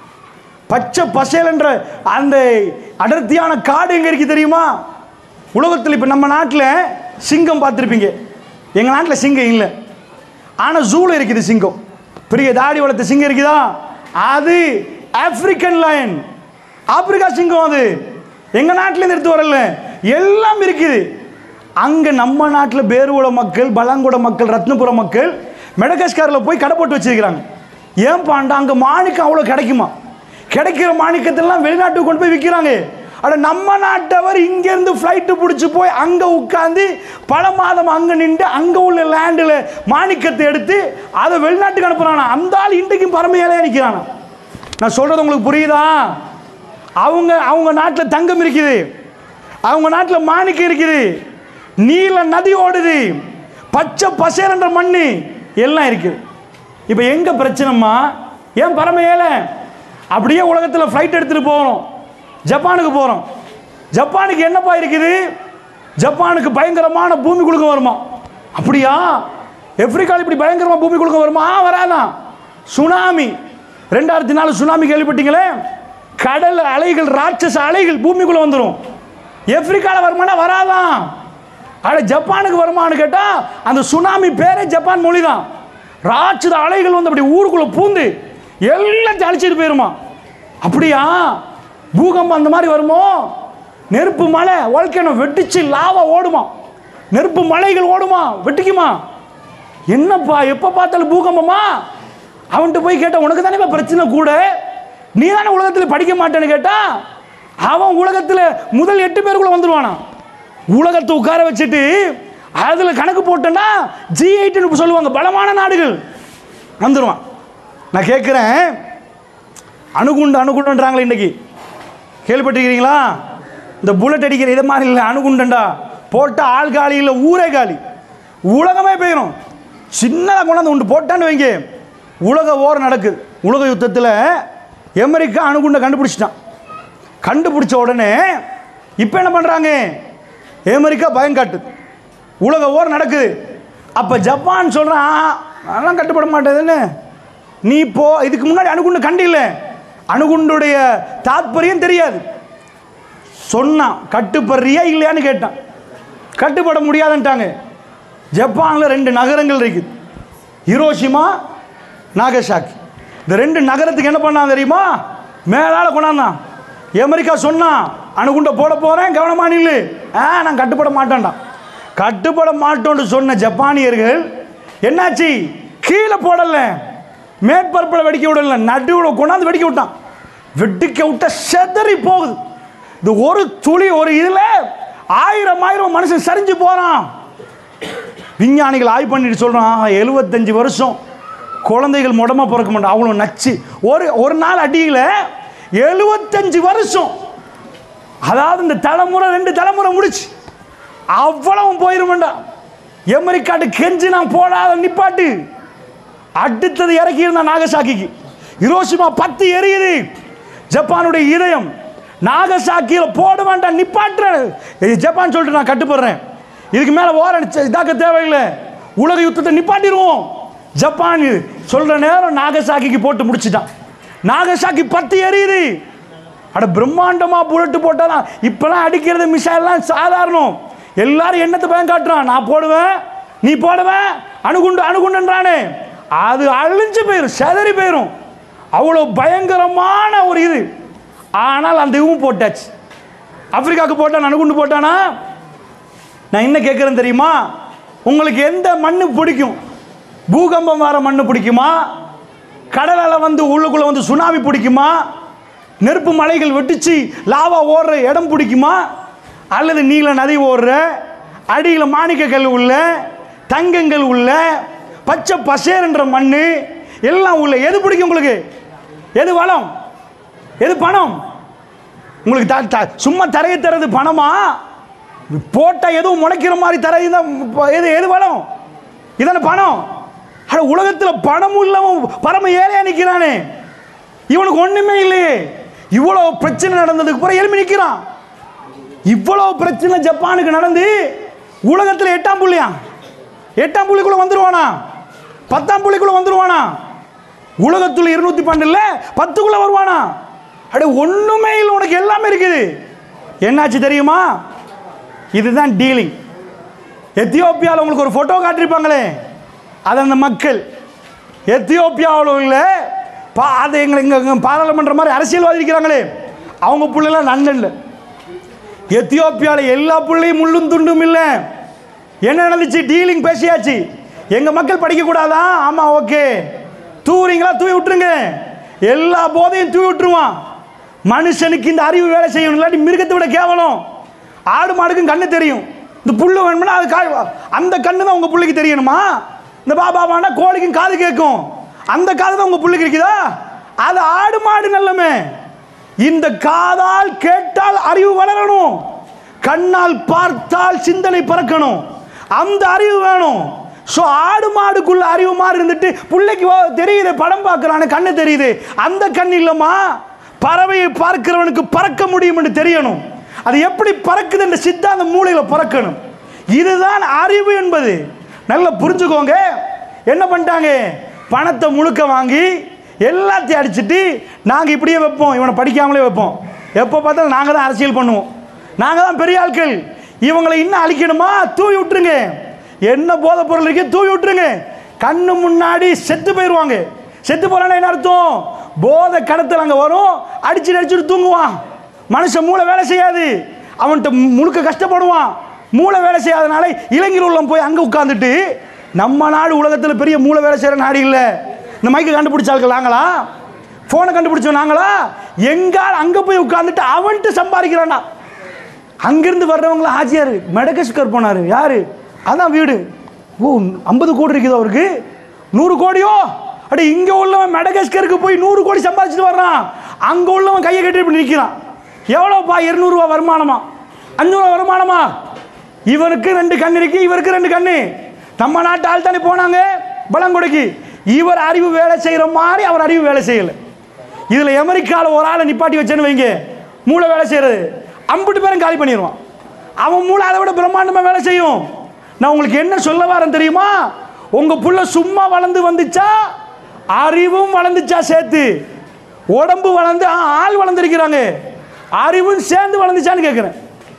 பச்சை பசேலன்ற அந்த அடர்த்தியான காடு எங்கே இருக்கு தெரியுமா உலகத்தில் இப்போ நம்ம நாட்டில் சிங்கம் பார்த்துருப்பீங்க எங்கள் நாட்டில் சிங்கம் இல்லை ஆனால் ஜூவில் இருக்குது சிங்கம் பெரிய தாடி வளர்த்த சிங்கம் இருக்குதா அது ஆப்பிரிக்கன் லயன் ஆப்பிரிக்கா சிங்கம் அது எங்கள் நாட்டிலேருந்து எடுத்து வரல எல்லாம் இருக்குது அங்கே நம்ம நாட்டில் பேருகுல மக்கள் பலாங்குட மக்கள் ரத்னபுர மக்கள் மெடகஸ்காரில் போய் கடை போட்டு வச்சிருக்கிறாங்க ஏன் பாண்டா அங்கே மாணிக்கம் அவ்வளோ கிடைக்குமா கிடைக்கிற மாணிக்கத்தெல்லாம் வெளிநாட்டுக்கு கொண்டு போய் விற்கிறாங்க அட நம்ம நாட்டவர் இங்கேருந்து ஃப்ளைட்டு பிடிச்சி போய் அங்கே உட்காந்து பல மாதம் அங்கே நின்று அங்கே உள்ள லேண்டில் மாணிக்கத்தை எடுத்து அதை வெளிநாட்டுக்கு அனுப்புகிறானா அந்த ஆள் இன்றைக்கும் பரமையாலே நிற்கிறானா நான் சொல்கிறது உங்களுக்கு புரியுதா அவங்க அவங்க நாட்டில் தங்கம் இருக்குது அவங்க நாட்டில் மாணிக்கம் இருக்குது நீல நதி ஓடுது பச்சை பசேரன்ற மண்ணு எல்லாம் இருக்குது இப்போ எங்கே பிரச்சனைம்மா ஏன் பரம ஏழை அப்படியே உலகத்தில் ஃப்ளைட் எடுத்துகிட்டு போகிறோம் ஜப்பானுக்கு போகிறோம் ஜப்பானுக்கு என்னப்பா இருக்குது ஜப்பானுக்கு பயங்கரமான பூமி குலுக்க வருமா அப்படியா ஆப்பிரிக்காவில் இப்படி பயங்கரமாக பூமி குலுக்க வருமா ஆ, வராதான் சுனாமி ரெண்டாயிரத்தி நாலு சுனாமி கேள்விப்பட்டீங்களே கடல் அலைகள் ராட்சச அலைகள் பூமிக்குள்ளே வந்துடும் ஆப்பிரிக்காவில் வருமானா வராதான் அட ஜப்பானுக்கு வருமானு கேட்டால் அந்த சுனாமி பேரே ஜப்பான் மொழி தான் ராட்சத அலைகள் வந்து அப்படி ஊருக்குள்ளே பூந்து எல்லாம் அழிச்சிட்டு போயிருமா அப்படியா பூகம்பம் அந்த மாதிரி வருமோ நெருப்பு மலை வாழ்க்கையை வெட்டிச்சு லாவா ஓடுமா நெருப்பு மலைகள் ஓடுமா வெட்டிக்குமா என்னப்பா எப்போ பார்த்தாலும் பூகம்பமா அவன்கிட்ட போய் கேட்ட உனக்கு தானே பிரச்சனை கூட நீ தானே உலகத்தில் படிக்க மாட்டேன்னு கேட்டா அவன் உலகத்தில் முதல் எட்டு பேருக்குள்ள வந்துருவானா உலகத்தை உட்கார வச்சுட்டு அதில் கணக்கு போட்டேன்னா ஜி எயிட்னு சொல்லுவாங்க பலமான நாடுகள் வந்துடுவான் நான் கேட்குறேன் அணுகுண்டு அணுகுண்டுன்றாங்களே இன்னைக்கு கேள்விப்பட்டிருக்கிறீங்களா இந்த புல்லட் அடிக்கிற இதை மாதிரி இல்லை அணுகுண்டண்டா போட்ட ஆள் காலி இல்லை ஊரே காலி உலகமே போயிடும் சின்னதாக கொண்டாந்து உண்டு போட்டான்னு வைங்க உலக ஓர் நடக்குது உலக யுத்தத்தில் அமெரிக்கா அணுகுண்டை கண்டுபிடிச்சிட்டான் கண்டுபிடிச்ச உடனே இப்போ என்ன பண்ணுறாங்க அமெரிக்கா பயம் காட்டுது உலக ஓர் நடக்குது அப்போ ஜப்பான் சொல்கிறான் அதெல்லாம் கட்டுப்பட மாட்டேதுன்னு நீ போ இதுக்கு முன்னாடி அணுகுண்டு கண்டில்ல அணுகுண்டுடைய தாத்பரியம் தெரியாது சொன்னான் கட்டுப்படுறியா இல்லையான்னு கேட்டான் கட்டுப்பட முடியாதுன்ட்டாங்க ஜப்பானில் ரெண்டு நகரங்கள் இருக்குது ஹிரோஷிமா நாகசாக்கி இந்த ரெண்டு நகரத்துக்கு என்ன பண்ணான் தெரியுமா மேலால் கொண்டாந்தான் அமெரிக்கா சொன்னான் அணுகுண்டை போட போகிறேன் கவனமா நில்லு ஆ நான் கட்டுப்பட மாட்டேன்டான் கட்டுப்பட மாட்டோன்னு சொன்ன ஜப்பானியர்கள் என்னாச்சு கீழே போடல மேற்பரப்பில் வெடிக்க விடல நடுவில் கொண்டாந்து வெடிக்க விட்டான் வெடிக்க விட்ட செதறி போகுது இது ஒரு துளி ஒரு இதில் ஆயிரம் ஆயிரம் மனுஷன் சரிஞ்சு போகிறான் விஞ்ஞானிகள் ஆய்வு பண்ணிட்டு சொல்கிறான் எழுபத்தஞ்சு வருஷம் குழந்தைகள் முடமா பிறக்க மாட்டான் அவ்வளோ நச்சு ஒரு ஒரு நாள் அடியில் எழுபத்தஞ்சு வருஷம் அதாவது இந்த தலைமுறை ரெண்டு தலைமுறை முடிச்சு அவ்வளவும் போயிருமண்டா எமரிக்காட்டு கெஞ்சி நான் போடாத நிப்பாட்டு அடுத்தது இறக்கி இருந்தான் நாகசாக்கிக்கு ஹிரோஷிமா பத்து எரியுது ஜப்பானுடைய இதயம் நாகசாக்கியில் போட வேண்டாம் நிப்பாட்டுறேன் இது ஜப்பான் சொல்லிட்டு நான் கட்டுப்படுறேன் இதுக்கு மேலே ஓர இதாக்க தேவையில்லை உலக யுத்தத்தை நிப்பாட்டிடுவோம் ஜப்பான் சொல்கிற நேரம் நாகசாக்கிக்கு போட்டு முடிச்சிட்டான் நாகசாக்கி பத்து எரியுது அட பிரம்மாண்டமா புல்லட்டு போட்டாலாம் இப்பெல்லாம் அடிக்கிறது மிசைல்லாம் சாதாரணம் எல்லாரும் என்னத்தை பயம் காட்டுறான் நான் போடுவேன் நீ போடுவேன் அணுகுண்டு அணுகுண்டுன்றானே அது அழிஞ்சு போயிடும் செதறி போயிடும் அவ்வளோ பயங்கரமான ஒரு இது ஆனால் அந்த இதுவும் போட்டாச்சு ஆப்பிரிக்காவுக்கு போட்டான் அணுகுண்டு போட்டானா நான் என்ன கேட்குறேன் தெரியுமா உங்களுக்கு எந்த மண்ணு பிடிக்கும் பூகம்பம் வர மண்ணு பிடிக்குமா கடலால் வந்து உள்ளுக்குள்ளே வந்து சுனாமி பிடிக்குமா நெருப்பு மலைகள் வெட்டிச்சு லாவா ஓடுற இடம் பிடிக்குமா அல்லது நீல நதி ஓடுற அடியில் மாணிக்க கல் உள்ள தங்கங்கள் உள்ள பச்சை பசேர்ன்ற மண் எல்லாம் உள்ள எது பிடிக்கும் உங்களுக்கு எது வளம் எது பணம் உங்களுக்கு த த சும்மா தரையை தரது பணமா போட்டால் எதுவும் முளைக்கிற மாதிரி தரை தான் எது எது வளம் இதானே பணம் அட உலகத்தில் பணமும் இல்லாமல் பரம ஏழையா நிற்கிறானே இவனுக்கு ஒன்றுமே இல்லையே இவ்வளோ பிரச்சனை நடந்ததுக்கு பிறகு எழுப்பி நிற்கிறான் இவ்வளவு பிரச்சனை ஜப்பானுக்கு நடந்து உலகத்தில் எட்டாம் புள்ளியா எட்டாம் புள்ளிக்குள்ள வந்துருவானா பத்தாம் புள்ளிக்குள்ள வந்துருவானா உலகத்துல இருநூத்தி பன்னெண்டுல பத்துக்குள்ள வருவானா அட ஒண்ணுமே இல்லை உனக்கு எல்லாமே இருக்குது என்னாச்சு தெரியுமா இதுதான் டீலிங் எத்தியோப்பியாவில் உங்களுக்கு ஒரு ஃபோட்டோ காட்டியிருப்பாங்களே அது அந்த மக்கள் எத்தியோப்பியாவில் உள்ள பா அது எங்களை இங்கே பாராளுமன்ற மாதிரி அரசியல்வாதி இருக்கிறாங்களே அவங்க புள்ளெல்லாம் லண்டனில் எத்தியோப்பியாவில் எல்லா புள்ளையும் முள்ளும் துண்டும் இல்லை என்ன நடந்துச்சு டீலிங் பேசியாச்சு எங்கள் மக்கள் படிக்கக்கூடாதா ஆமாம் ஓகே தூவுறீங்களா தூவி விட்டுருங்க எல்லா போதையும் தூவி விட்டுருவான் மனுஷனுக்கு இந்த அறிவு வேலை செய்யணும் இல்லாட்டி மிருகத்தை விட கேவலம் ஆடு மாடுக்கும் கண்ணு தெரியும் இந்த புல்லு வேணும்னா அது கா அந்த கண்ணு தான் உங்கள் புள்ளைக்கு தெரியணுமா இந்த பாபா வேணா கோழிக்கும் காது கேட்கும் அந்த காது தான் உங்கள் புள்ளைக்கு இருக்குதா அது ஆடு மாடு நல்லமே இந்த காதால் கேட்டால் அறிவு வளரணும் கண்ணால் பார்த்தால் சிந்தனை பறக்கணும் அந்த அறிவு வேணும் ஸோ ஆடு மாடுக்குள்ள அறிவு மாதிரி இருந்துட்டு பிள்ளைக்கு வா- தெரியுது படம் பார்க்குறானு கண்ணு தெரியுது அந்த கண் இல்லைம்மா பறவையை பார்க்கிறவனுக்கு பறக்க முடியும் என்று தெரியணும் அது எப்படி பறக்குது என்ற சித்தாந்த மூளையில் பறக்கணும் இதுதான் அறிவு என்பது நல்லா புரிஞ்சுக்கோங்க என்ன பண்ணிட்டாங்க பணத்தை முழுக்க வாங்கி எல்லாத்தையும் அடிச்சிட்டு நாங்கள் இப்படியே வைப்போம் இவனை படிக்காமலே வைப்போம் எப்போ பார்த்தாலும் நாங்கள் தான் அரசியல் பண்ணுவோம் நாங்கள் தான் பெரிய ஆட்கள் இவங்களை இன்னும் அழிக்கணுமா தூவி விட்டுருங்க என்ன போதை பொருள் இருக்கு தூவி விட்டுருங்க கண்ணு முன்னாடி செத்து போயிடுவாங்க செத்து போறானா என்ன அர்த்தம் போதை கடத்தல் அங்கே வரும் அடிச்சுட்டு அடிச்சுட்டு தூங்குவான் மனுஷன் மூளை வேலை செய்யாது அவன்கிட்ட முழுக்க கஷ்டப்படுவான் மூளை வேலை செய்யாதனால இளைஞர் உள்ளம் போய் அங்கே உட்காந்துட்டு நம்ம நாடு உலகத்தில் பெரிய மூளை வேலை செய்கிற நாடு இல்லை இந்த மைக்கை கண்டுபிடிச்சார்கள் நாங்களா ஃபோனை கண்டுபிடிச்சோம் நாங்களா எங்கால் அங்கே போய் உட்காந்துட்டு அவன்ட்டு சம்பாதிக்கிறான்டா அங்கிருந்து வர்றவங்கள ஆச்சியார் மெடகஸ்கர் போனார் யாரு அதான் வீடு ஓ ஐம்பது கோடி இருக்குது அவருக்கு நூறு கோடியோ அட இங்கே உள்ளவன் மெடகஸ்கருக்கு போய் நூறு கோடி சம்பாதிச்சுட்டு வர்றான் அங்கே உள்ளவன் கையை கட்டி இப்படி நிற்கிறான் எவ்வளோப்பா இருநூறுவா வருமானமா அஞ்சூறுவா வருமானமா இவனுக்கு ரெண்டு கண் இருக்கு இவருக்கு ரெண்டு கண்ணு நம்ம நாட்டு ஆள் தானே போனாங்க பலங்கொடைக்கு இவர் அறிவு வேலை செய்கிற மாதிரி அவர் அறிவு வேலை செய்யலை இதில் அமெரிக்காவில் ஒரு ஆளை நிப்பாட்டி வச்சேன்னு வைங்க மூளை வேலை செய்கிறது அம்புட்டு பேரும் காலி பண்ணிடுவான் அவன் மூளை அதை விட பிரம்மாண்டமாக வேலை செய்யும் நான் உங்களுக்கு என்ன சொல்ல வரேன் தெரியுமா உங்கள் புள்ள சும்மா வளர்ந்து வந்துச்சா அறிவும் வளர்ந்துச்சா சேர்த்து உடம்பு வளர்ந்து ஆ, ஆள் வளர்ந்துருக்கிறாங்க அறிவும் சேர்ந்து வளர்ந்துச்சான்னு கேட்குறேன்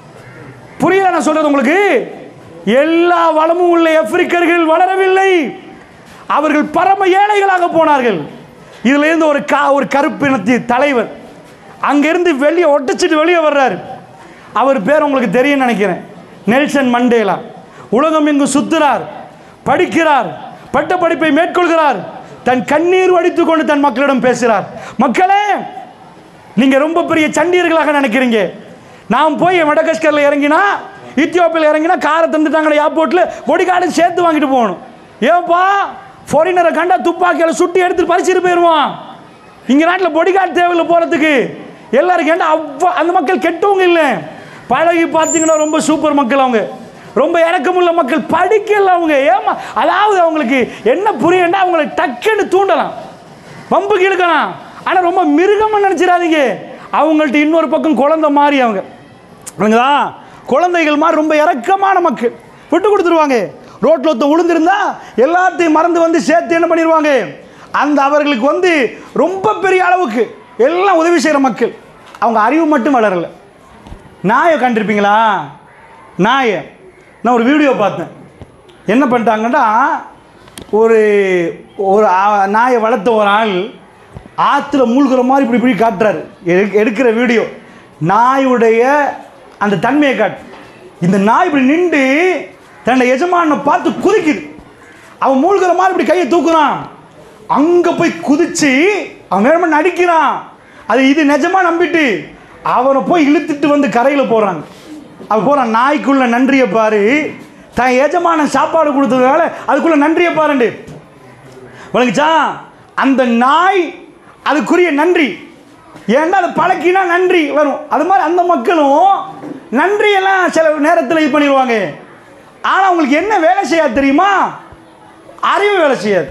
புரியல நான் சொல்றது உங்களுக்கு எல்லா வளமும் உள்ள ஆப்பிரிக்கர்கள் வளரவில்லை அவர்கள் பரம ஏழைகளாக போனார்கள் இதுல இருந்து ஒரு கா ஒரு கருப்பு இனத்தி தலைவர் அங்கிருந்து வெளியே ஒட்டச்சிட்டு வெளியே வர்றாரு அவர் பேர் உங்களுக்கு தெரியும் நினைக்கிறேன் நெல்சன் மண்டேலா உலகம் எங்கும் சுத்துறார் படிக்கிறார் பட்ட படிப்பை மேற்கொள்கிறார் தன் கண்ணீர் வடித்துக் கொண்டு தன் மக்களிடம் பேசுகிறார் மக்களே நீங்க ரொம்ப பெரிய சண்டியர்களாக நினைக்கிறீங்க நான் போய் மடகஸ்கரில் இறங்கினா இத்தியோப்பியில் இறங்கினா காரை தந்துட்டாங்கடா ஏர்போர்ட்டில் பொடிகார்டு சேர்த்து வாங்கிட்டு போகணும் ஏப்பா ஃபாரினரை கண்டா துப்பாக்கியால் சுட்டி எடுத்து பறிச்சுட்டு போயிடுவான் இங்கே நாட்டில் பொடிகார்டு தேவையில்லை போகிறதுக்கு எல்லாருக்கும் ஏன்டா அவ்வளோ அந்த மக்கள் கெட்டவங்க இல்லை பழகி பார்த்தீங்கன்னா ரொம்ப சூப்பர் மக்கள் அவங்க ரொம்ப இறக்கமுள்ள மக்கள் படிக்கல அவங்க ஏமா அதாவது அவங்களுக்கு என்ன புரியண்டா அவங்களை டக்குன்னு தூண்டலாம் வம்புக்கு இழுக்கலாம் ஆனால் ரொம்ப மிருகமாக நினச்சிடாதீங்க அவங்கள்ட்ட இன்னொரு பக்கம் குழந்தை மாதிரி அவங்க அவங்களா குழந்தைகள் மாதிரி ரொம்ப இறக்கமான மக்கள் விட்டு கொடுத்துருவாங்க ரோட்டில் ஒருத்தன் விழுந்திருந்தா எல்லாத்தையும் மறந்து வந்து சேர்த்து என்ன பண்ணிடுவாங்க அந்த அவர்களுக்கு வந்து ரொம்ப பெரிய அளவுக்கு எல்லாம் உதவி செய்கிற மக்கள் அவங்க அறிவு மட்டும் வளரலை நாயை கண்டிருப்பீங்களா நாயை நான் ஒரு வீடியோ பார்த்தேன் என்ன பண்ணிட்டாங்கன்னா ஒரு ஒரு ஆ- நாயை வளர்த்த ஒரு ஆள் ஆற்றுல மூழ்கிற மாதிரி இப்படி இப்படி காட்டுறாரு எடு- எடுக்கிற வீடியோ நாயுடைய அந்த தன்மையை காட்டு இந்த நாய் இப்படி நின்று தன்னை எஜமானை பார்த்து குதிக்குது அவன் மூழ்கிற மாதிரி இப்படி கையை தூக்குறான் அங்கே போய் குதிச்சு அவன் வேணுமா நடிக்கிறான் அது இது நிஜமா நம்பிட்டு அவனை போய் இழுத்துட்டு வந்து கரையில் போடுறாங்க அவன் போகிறான் நாய்க்குள்ள நன்றியை பாரு தன் எஜமானன் சாப்பாடு கொடுத்ததுனால அதுக்குள்ள நன்றியை பாருண்டு விளங்குச்சா அந்த நாய் அதுக்குரிய நன்றி ஏன்னா அது பழக்கினா நன்றி வரும் அது மாதிரி அந்த மக்களும் நன்றியெல்லாம் சில நேரத்தில் இது பண்ணிடுவாங்க ஆனால் அவங்களுக்கு என்ன வேலை செய்யாது தெரியுமா அறிவு வேலை செய்யாது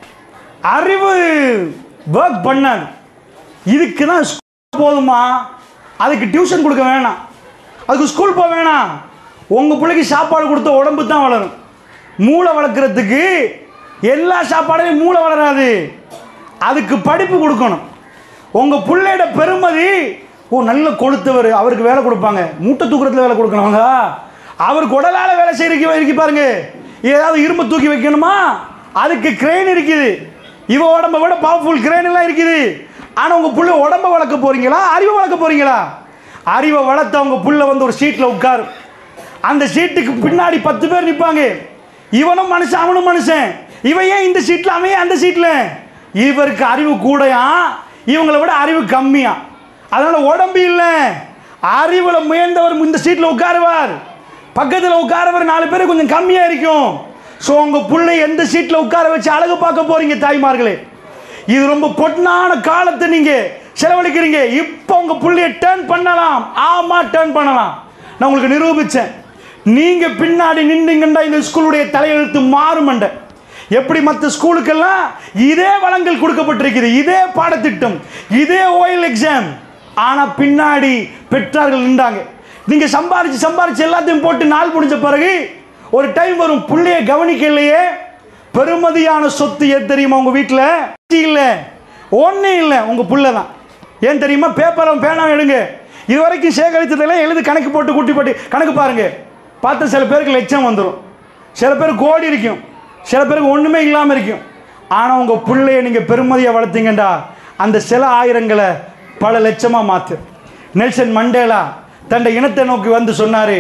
அறிவு ஒர்க் பண்ணாது இதுக்கு தான் school போதுமா அதுக்கு டியூஷன் கொடுக்க வேணாம் அதுக்கு ஸ்கூல் போக வேணாம் உங்கள் பிள்ளைக்கு சாப்பாடு கொடுத்த உடம்பு தான் வளரும் மூளை வளர்க்குறதுக்கு எல்லா சாப்பாடையும் மூளை வளராது அதுக்கு படிப்பு கொடுக்கணும் உங்கள் பிள்ளையோட பெருமதி ஓ நல்ல கொளுத்தவர் அவருக்கு வேலை கொடுப்பாங்க மூட்டை தூக்குறதுல வேலை கொடுக்கணுங்க அவருக்கு உடலால் வேலை செய்யறதுக்கு இருக்கு பாருங்க ஏதாவது இரும்பு தூக்கி வைக்கணுமா அதுக்கு கிரெயின் இருக்குது இவ உடம்ப விட பவர்ஃபுல் கிரெயின் எல்லாம் இருக்குது ஆனால் உங்கள் புள்ள உடம்ப வளர்க்க போறீங்களா அறிவை வளர்க்க போறீங்களா அறிவை வளர்த்த உங்க புள்ள வந்து ஒரு சீட்டில் உட்காரு அந்த சீட்டுக்கு பின்னாடி பத்து பேர் நிற்பாங்க இவனும் மனுஷன் அவனும் மனுஷன் இவன் ஏன் இந்த சீட்டில் அவன் ஏன் அந்த சீட்டில் இவருக்கு அறிவு கூடயா இவங்களை விட அறிவு கம்மியா அதனால உடம்பு இல்லை அறிவுல முயன்றவர் இந்த சீட்டில் உட்காருவார் பக்கத்தில் உட்காரவர் நாலு பேர் கொஞ்சம் கம்மியாக இருக்கும் ஸோ உங்கள் பிள்ளை எந்த சீட்டில் உட்கார வச்சு அழகு பார்க்க போறீங்க தாய்மார்களே இது ரொம்ப பொன்னான காலத்தை நீங்க செலவழிக்கிறீங்க இப்போ உங்க புள்ளைய டேர்ன் பண்ணலாம் ஆமா டேர்ன் பண்ணலாம் நான் உங்களுக்கு நிரூபிச்சேன் நீங்க பின்னாடி நின்றீங்கன்னா இந்த ஸ்கூலுடைய தலையெழுத்து மாறுமண்ட எப்படி மற்ற ஸ்கூலுக்கெல்லாம் இதே வளங்கள் கொடுக்கப்பட்டிருக்குது இதே பாடத்திட்டம் இதே ஓயல் எக்ஸாம் ஆனா பின்னாடி பெற்றார்கள் நின்றாங்க நீங்க சம்பாரிச்சு சம்பாரிச்சு எல்லாத்தையும் போட்டு நாள் முடிஞ்ச பிறகு ஒரு டைம் வரும் புள்ளைய கவனிக்கலையே பெருமதியான சொத்து ஏன் தெரியுமா உங்க வீட்டில் இல்லை ஒன்றும் இல்லை உங்க புள்ள தான் ஏன் தெரியுமா பேப்பரும் பேனாவும் எடுங்க இது வரைக்கும் சேகரித்ததெல்லாம் எழுதி கணக்கு போட்டு கூட்டி போட்டு கணக்கு பாருங்க பார்த்தா சில பேருக்கு லட்சம் வந்துடும் சில பேருக்கு கோடி இருக்கும் சில பேருக்கு ஒன்றுமே இல்லாமல் இருக்கும் ஆனால் உங்கள் பிள்ளைய நீங்கள் பெருமதியாக வளர்த்தீங்கண்டா அந்த சில ஆயிரங்களை பல லட்சமாக மாற்று நெல்சன் மண்டேலா தன்னை இனத்தை நோக்கி வந்து சொன்னார்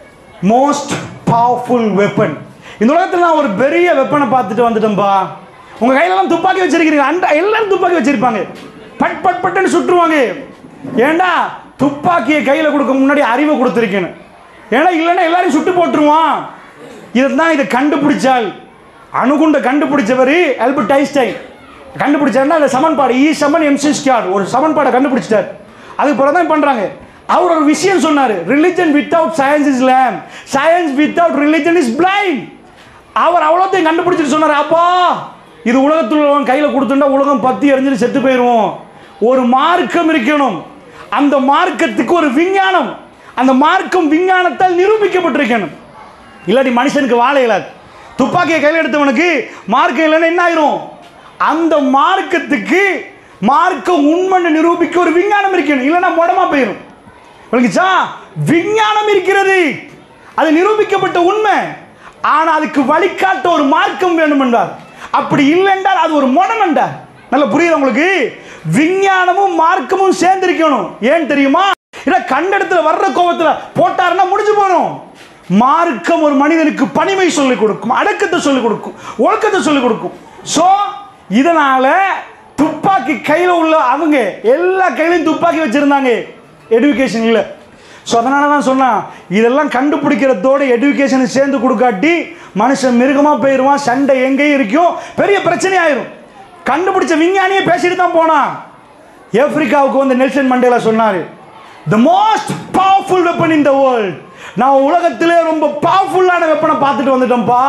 மோஸ்ட் பவர்ஃபுல் வெப்பன் இந்த உலகத்தில் நான் ஒரு பெரிய வெப்பனை பார்த்துட்டு வந்துட்டேன்பா உங்கள் கையிலலாம் துப்பாக்கி வச்சிருக்கிறீங்க அந்த எல்லாரும் துப்பாக்கி வச்சிருப்பாங்க பட் பட் பட்டுன்னு சுட்டுருவாங்க ஏண்டா துப்பாக்கியை கையில் கொடுக்க முன்னாடி அறிவை கொடுத்துருக்கேன்னு ஏன்னா இல்லைன்னா எல்லாரையும் சுட்டு போட்டுருவான் இதுதான் இதை கண்டுபிடிச்சால் அணுகுண்ட கண்டுபிடிச்சவர் ஆல்பர்ட் ஐன்ஸ்டைன் கண்டுபிடிச்சாருன்னா அந்த சமன்பாடு இ சமன் எம்சி ஸ்கியார் ஒரு சமன்பாடை கண்டுபிடிச்சிட்டார் அதுக்கு பிறகு தான் பண்ணுறாங்க அவர் ஒரு விஷயம் சொன்னார் religion without science is lame science without religion is blind அவர் அவ்வளோத்தையும் கண்டுபிடிச்சிட்டு சொன்னார் அப்பா இது உலகத்தில் உள்ளவன் கையில் கொடுத்துட்டா உலகம் பத்தி எரிஞ்சிட்டு செத்து போயிடுவோம் ஒரு மார்க்கம் இருக்கணும் அந்த மார்க்கத்துக்கு ஒரு விஞ்ஞானம் அந்த மார்க்கம் விஞ்ஞானத்தால் நிரூபிக்கப்பட்டிருக்கணும் இல்லாட்டி மனுஷனுக்கு வாழை இல்லாது துப்பாக்கியை கையில் எடுத்தவனுக்கு மார்க்கம் இல்லைன்னா என்ன ஆயிரும் அந்த மார்க்கத்துக்கு மார்க்கம் உண்மைன்னு நிரூபிக்க ஒரு விஞ்ஞானம் இருக்கணும் இல்லைன்னா முடமா போயிடும் விளங்குச்சா விஞ்ஞானம் இருக்கிறது அது நிரூபிக்கப்பட்ட உண்மை ஆனால் அதுக்கு வழிகாட்ட ஒரு மார்க்கம் வேணும் என்றார் அப்படி இல்லை என்றால் அது ஒரு முடம் என்றார் நல்ல புரியுது உங்களுக்கு விஞ்ஞானமும் மார்க்கமும் சேர்ந்திருக்கணும் ஏன் தெரியுமா இல்லை கண்டடத்தில் வர்ற கோபத்தில் போட்டாருன்னா முடிஞ்சு போகணும் மார்க்கம் ஒரு மனிதனுக்கு பணிவை சொல்லிக் கொடுக்கும் அடக்கத்தை சொல்லிக் கொடுக்கும் ஒழுக்கத்தை சொல்லிக் கொடுக்கும் ஸோ இதனால துப்பாக்கி கையில் உள்ள அவங்க எல்லா கையிலையும் துப்பாக்கி வச்சிருந்தாங்க எடுகேஷன் இல்லை ஸோ அதனால தான் சொன்னான் இதெல்லாம் கண்டுபிடிக்கிறதோட எடுகேஷனை சேர்ந்து கொடுக்காட்டி மனுஷன் மிருகமாக போயிடுவான் சண்டை எங்கேயும் இருக்கும் பெரிய பிரச்சனை ஆயிரும் கண்டுபிடிச்ச விஞ்ஞானியே பேசிட்டு தான் போனான் ஆப்பிரிக்காவுக்கு வந்து நெல்சன் மண்டேலா சொன்னார் the most powerful weapon in the world நான் உலகத்திலே ரொம்ப பவர்ஃபுல்லான வெப்பனை பார்த்துட்டு வந்துட்டேன்ப்பா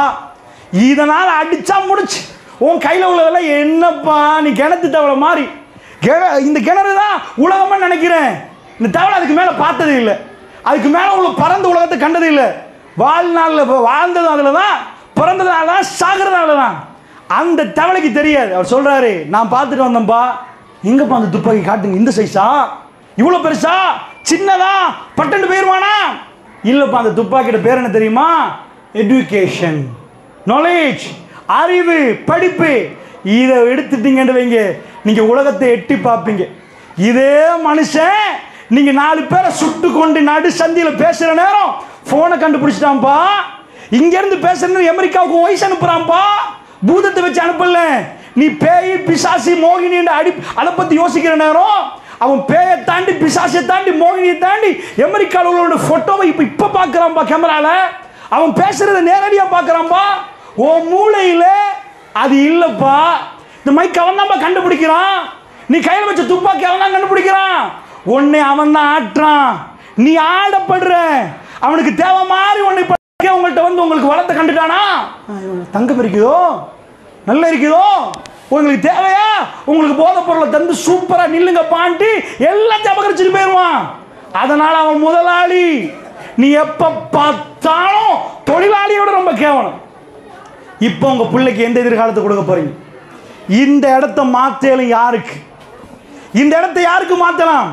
இதனால் அடிச்சா முடிச்சு உன் கையில் உள்ளதெல்லாம் என்னப்பா நீ கிணத்து தவளை மாதிரி கிண இந்த கிணறு தான் உலகமா நினைக்கிறேன் இந்த தவளை அதுக்கு மேலே பார்த்தது இல்லை அதுக்கு மேலே உள்ள பறந்த உலகத்தை கண்டது இல்லை வாழ்நாளில் இப்போ வாழ்ந்தது அதில் தான் பிறந்ததுனால தான் சாகிறதுனால தான் அந்த தவளைக்கு தெரியாது அவர் சொல்றாரு நான் பார்த்துட்டு வந்தேன்ப்பா எங்கப்பா அந்த துப்பாக்கி காட்டுங்க இந்த சைஸா இவ்வளோ பெருசா சின்னதா பட்டண்டு போயிருவானா இல்லைப்பா அந்த துப்பாக்கியோட பேர் என்ன தெரியுமா எஜுகேஷன் நாலேஜ் அறிவு படிப்பு இதை எடுத்துட்டீங்கன்னு வைங்க நீங்கள் உலகத்தை எட்டி பார்ப்பீங்க இதே மனுஷன் நீங்கள் நாலு பேரை சுட்டு கொண்டு நடு சந்தியில் பேசுகிற நேரம் ஃபோனை கண்டுபிடிச்சிட்டான்ப்பா இங்கேருந்து பேசுறது அமெரிக்காவுக்கு வயசு அனுப்புகிறான்ப்பா பூதத்தை வச்சு அனுப்பல நீ பேய் பிசாசி மோகினி அடி அதை பற்றி யோசிக்கிற நேரம் அவன் பேயை தாண்டி பிசாசை தாண்டி மோகினியை தாண்டி அமெரிக்காவில் உள்ளவனோட ஃபோட்டோவை இப்போ இப்போ பார்க்குறான்ப்பா கேமரால அவன் பேசுறத நேரடியாக பார்க்குறான்ப்பா ஓ மூளையில் அது இல்லைப்பா இந்த மைக் அவன் தான்ப்பா கண்டுபிடிக்கிறான் நீ கையில் வச்ச துப்பாக்கி அவன் தான் கண்டுபிடிக்கிறான் உன்னை அவன் தான் ஆட்டுறான் நீ ஆடப்படுற அவனுக்கு தேவை மாதிரி உன்னை படிக்க உங்கள்கிட்ட வந்து உங்களுக்கு வளத்தை கண்டுட்டானா ஆ, இவனுக்கு தங்கம் இருக்குதோ நல்லா இருக்குதோ உங்களுக்கு தேவையா உங்களுக்கு போதைப் பொருளை தந்து சூப்பராக நில்லுங்க பாண்டி எல்லாம் ஜபகரிச்சுட்டு போயிடுவான் அதனால அவன் முதலாளி நீ எப்ப பார்த்தாலும் தொழிலாளியோட ரொம்ப கேவலம் இப்போ உங்க பிள்ளைக்கு எந்த எதிர்காலத்தை கொடுக்க போறீங்க இந்த இடத்த மாத்தலும் யாருக்கு இந்த இடத்தை யாருக்கு மாத்தலாம்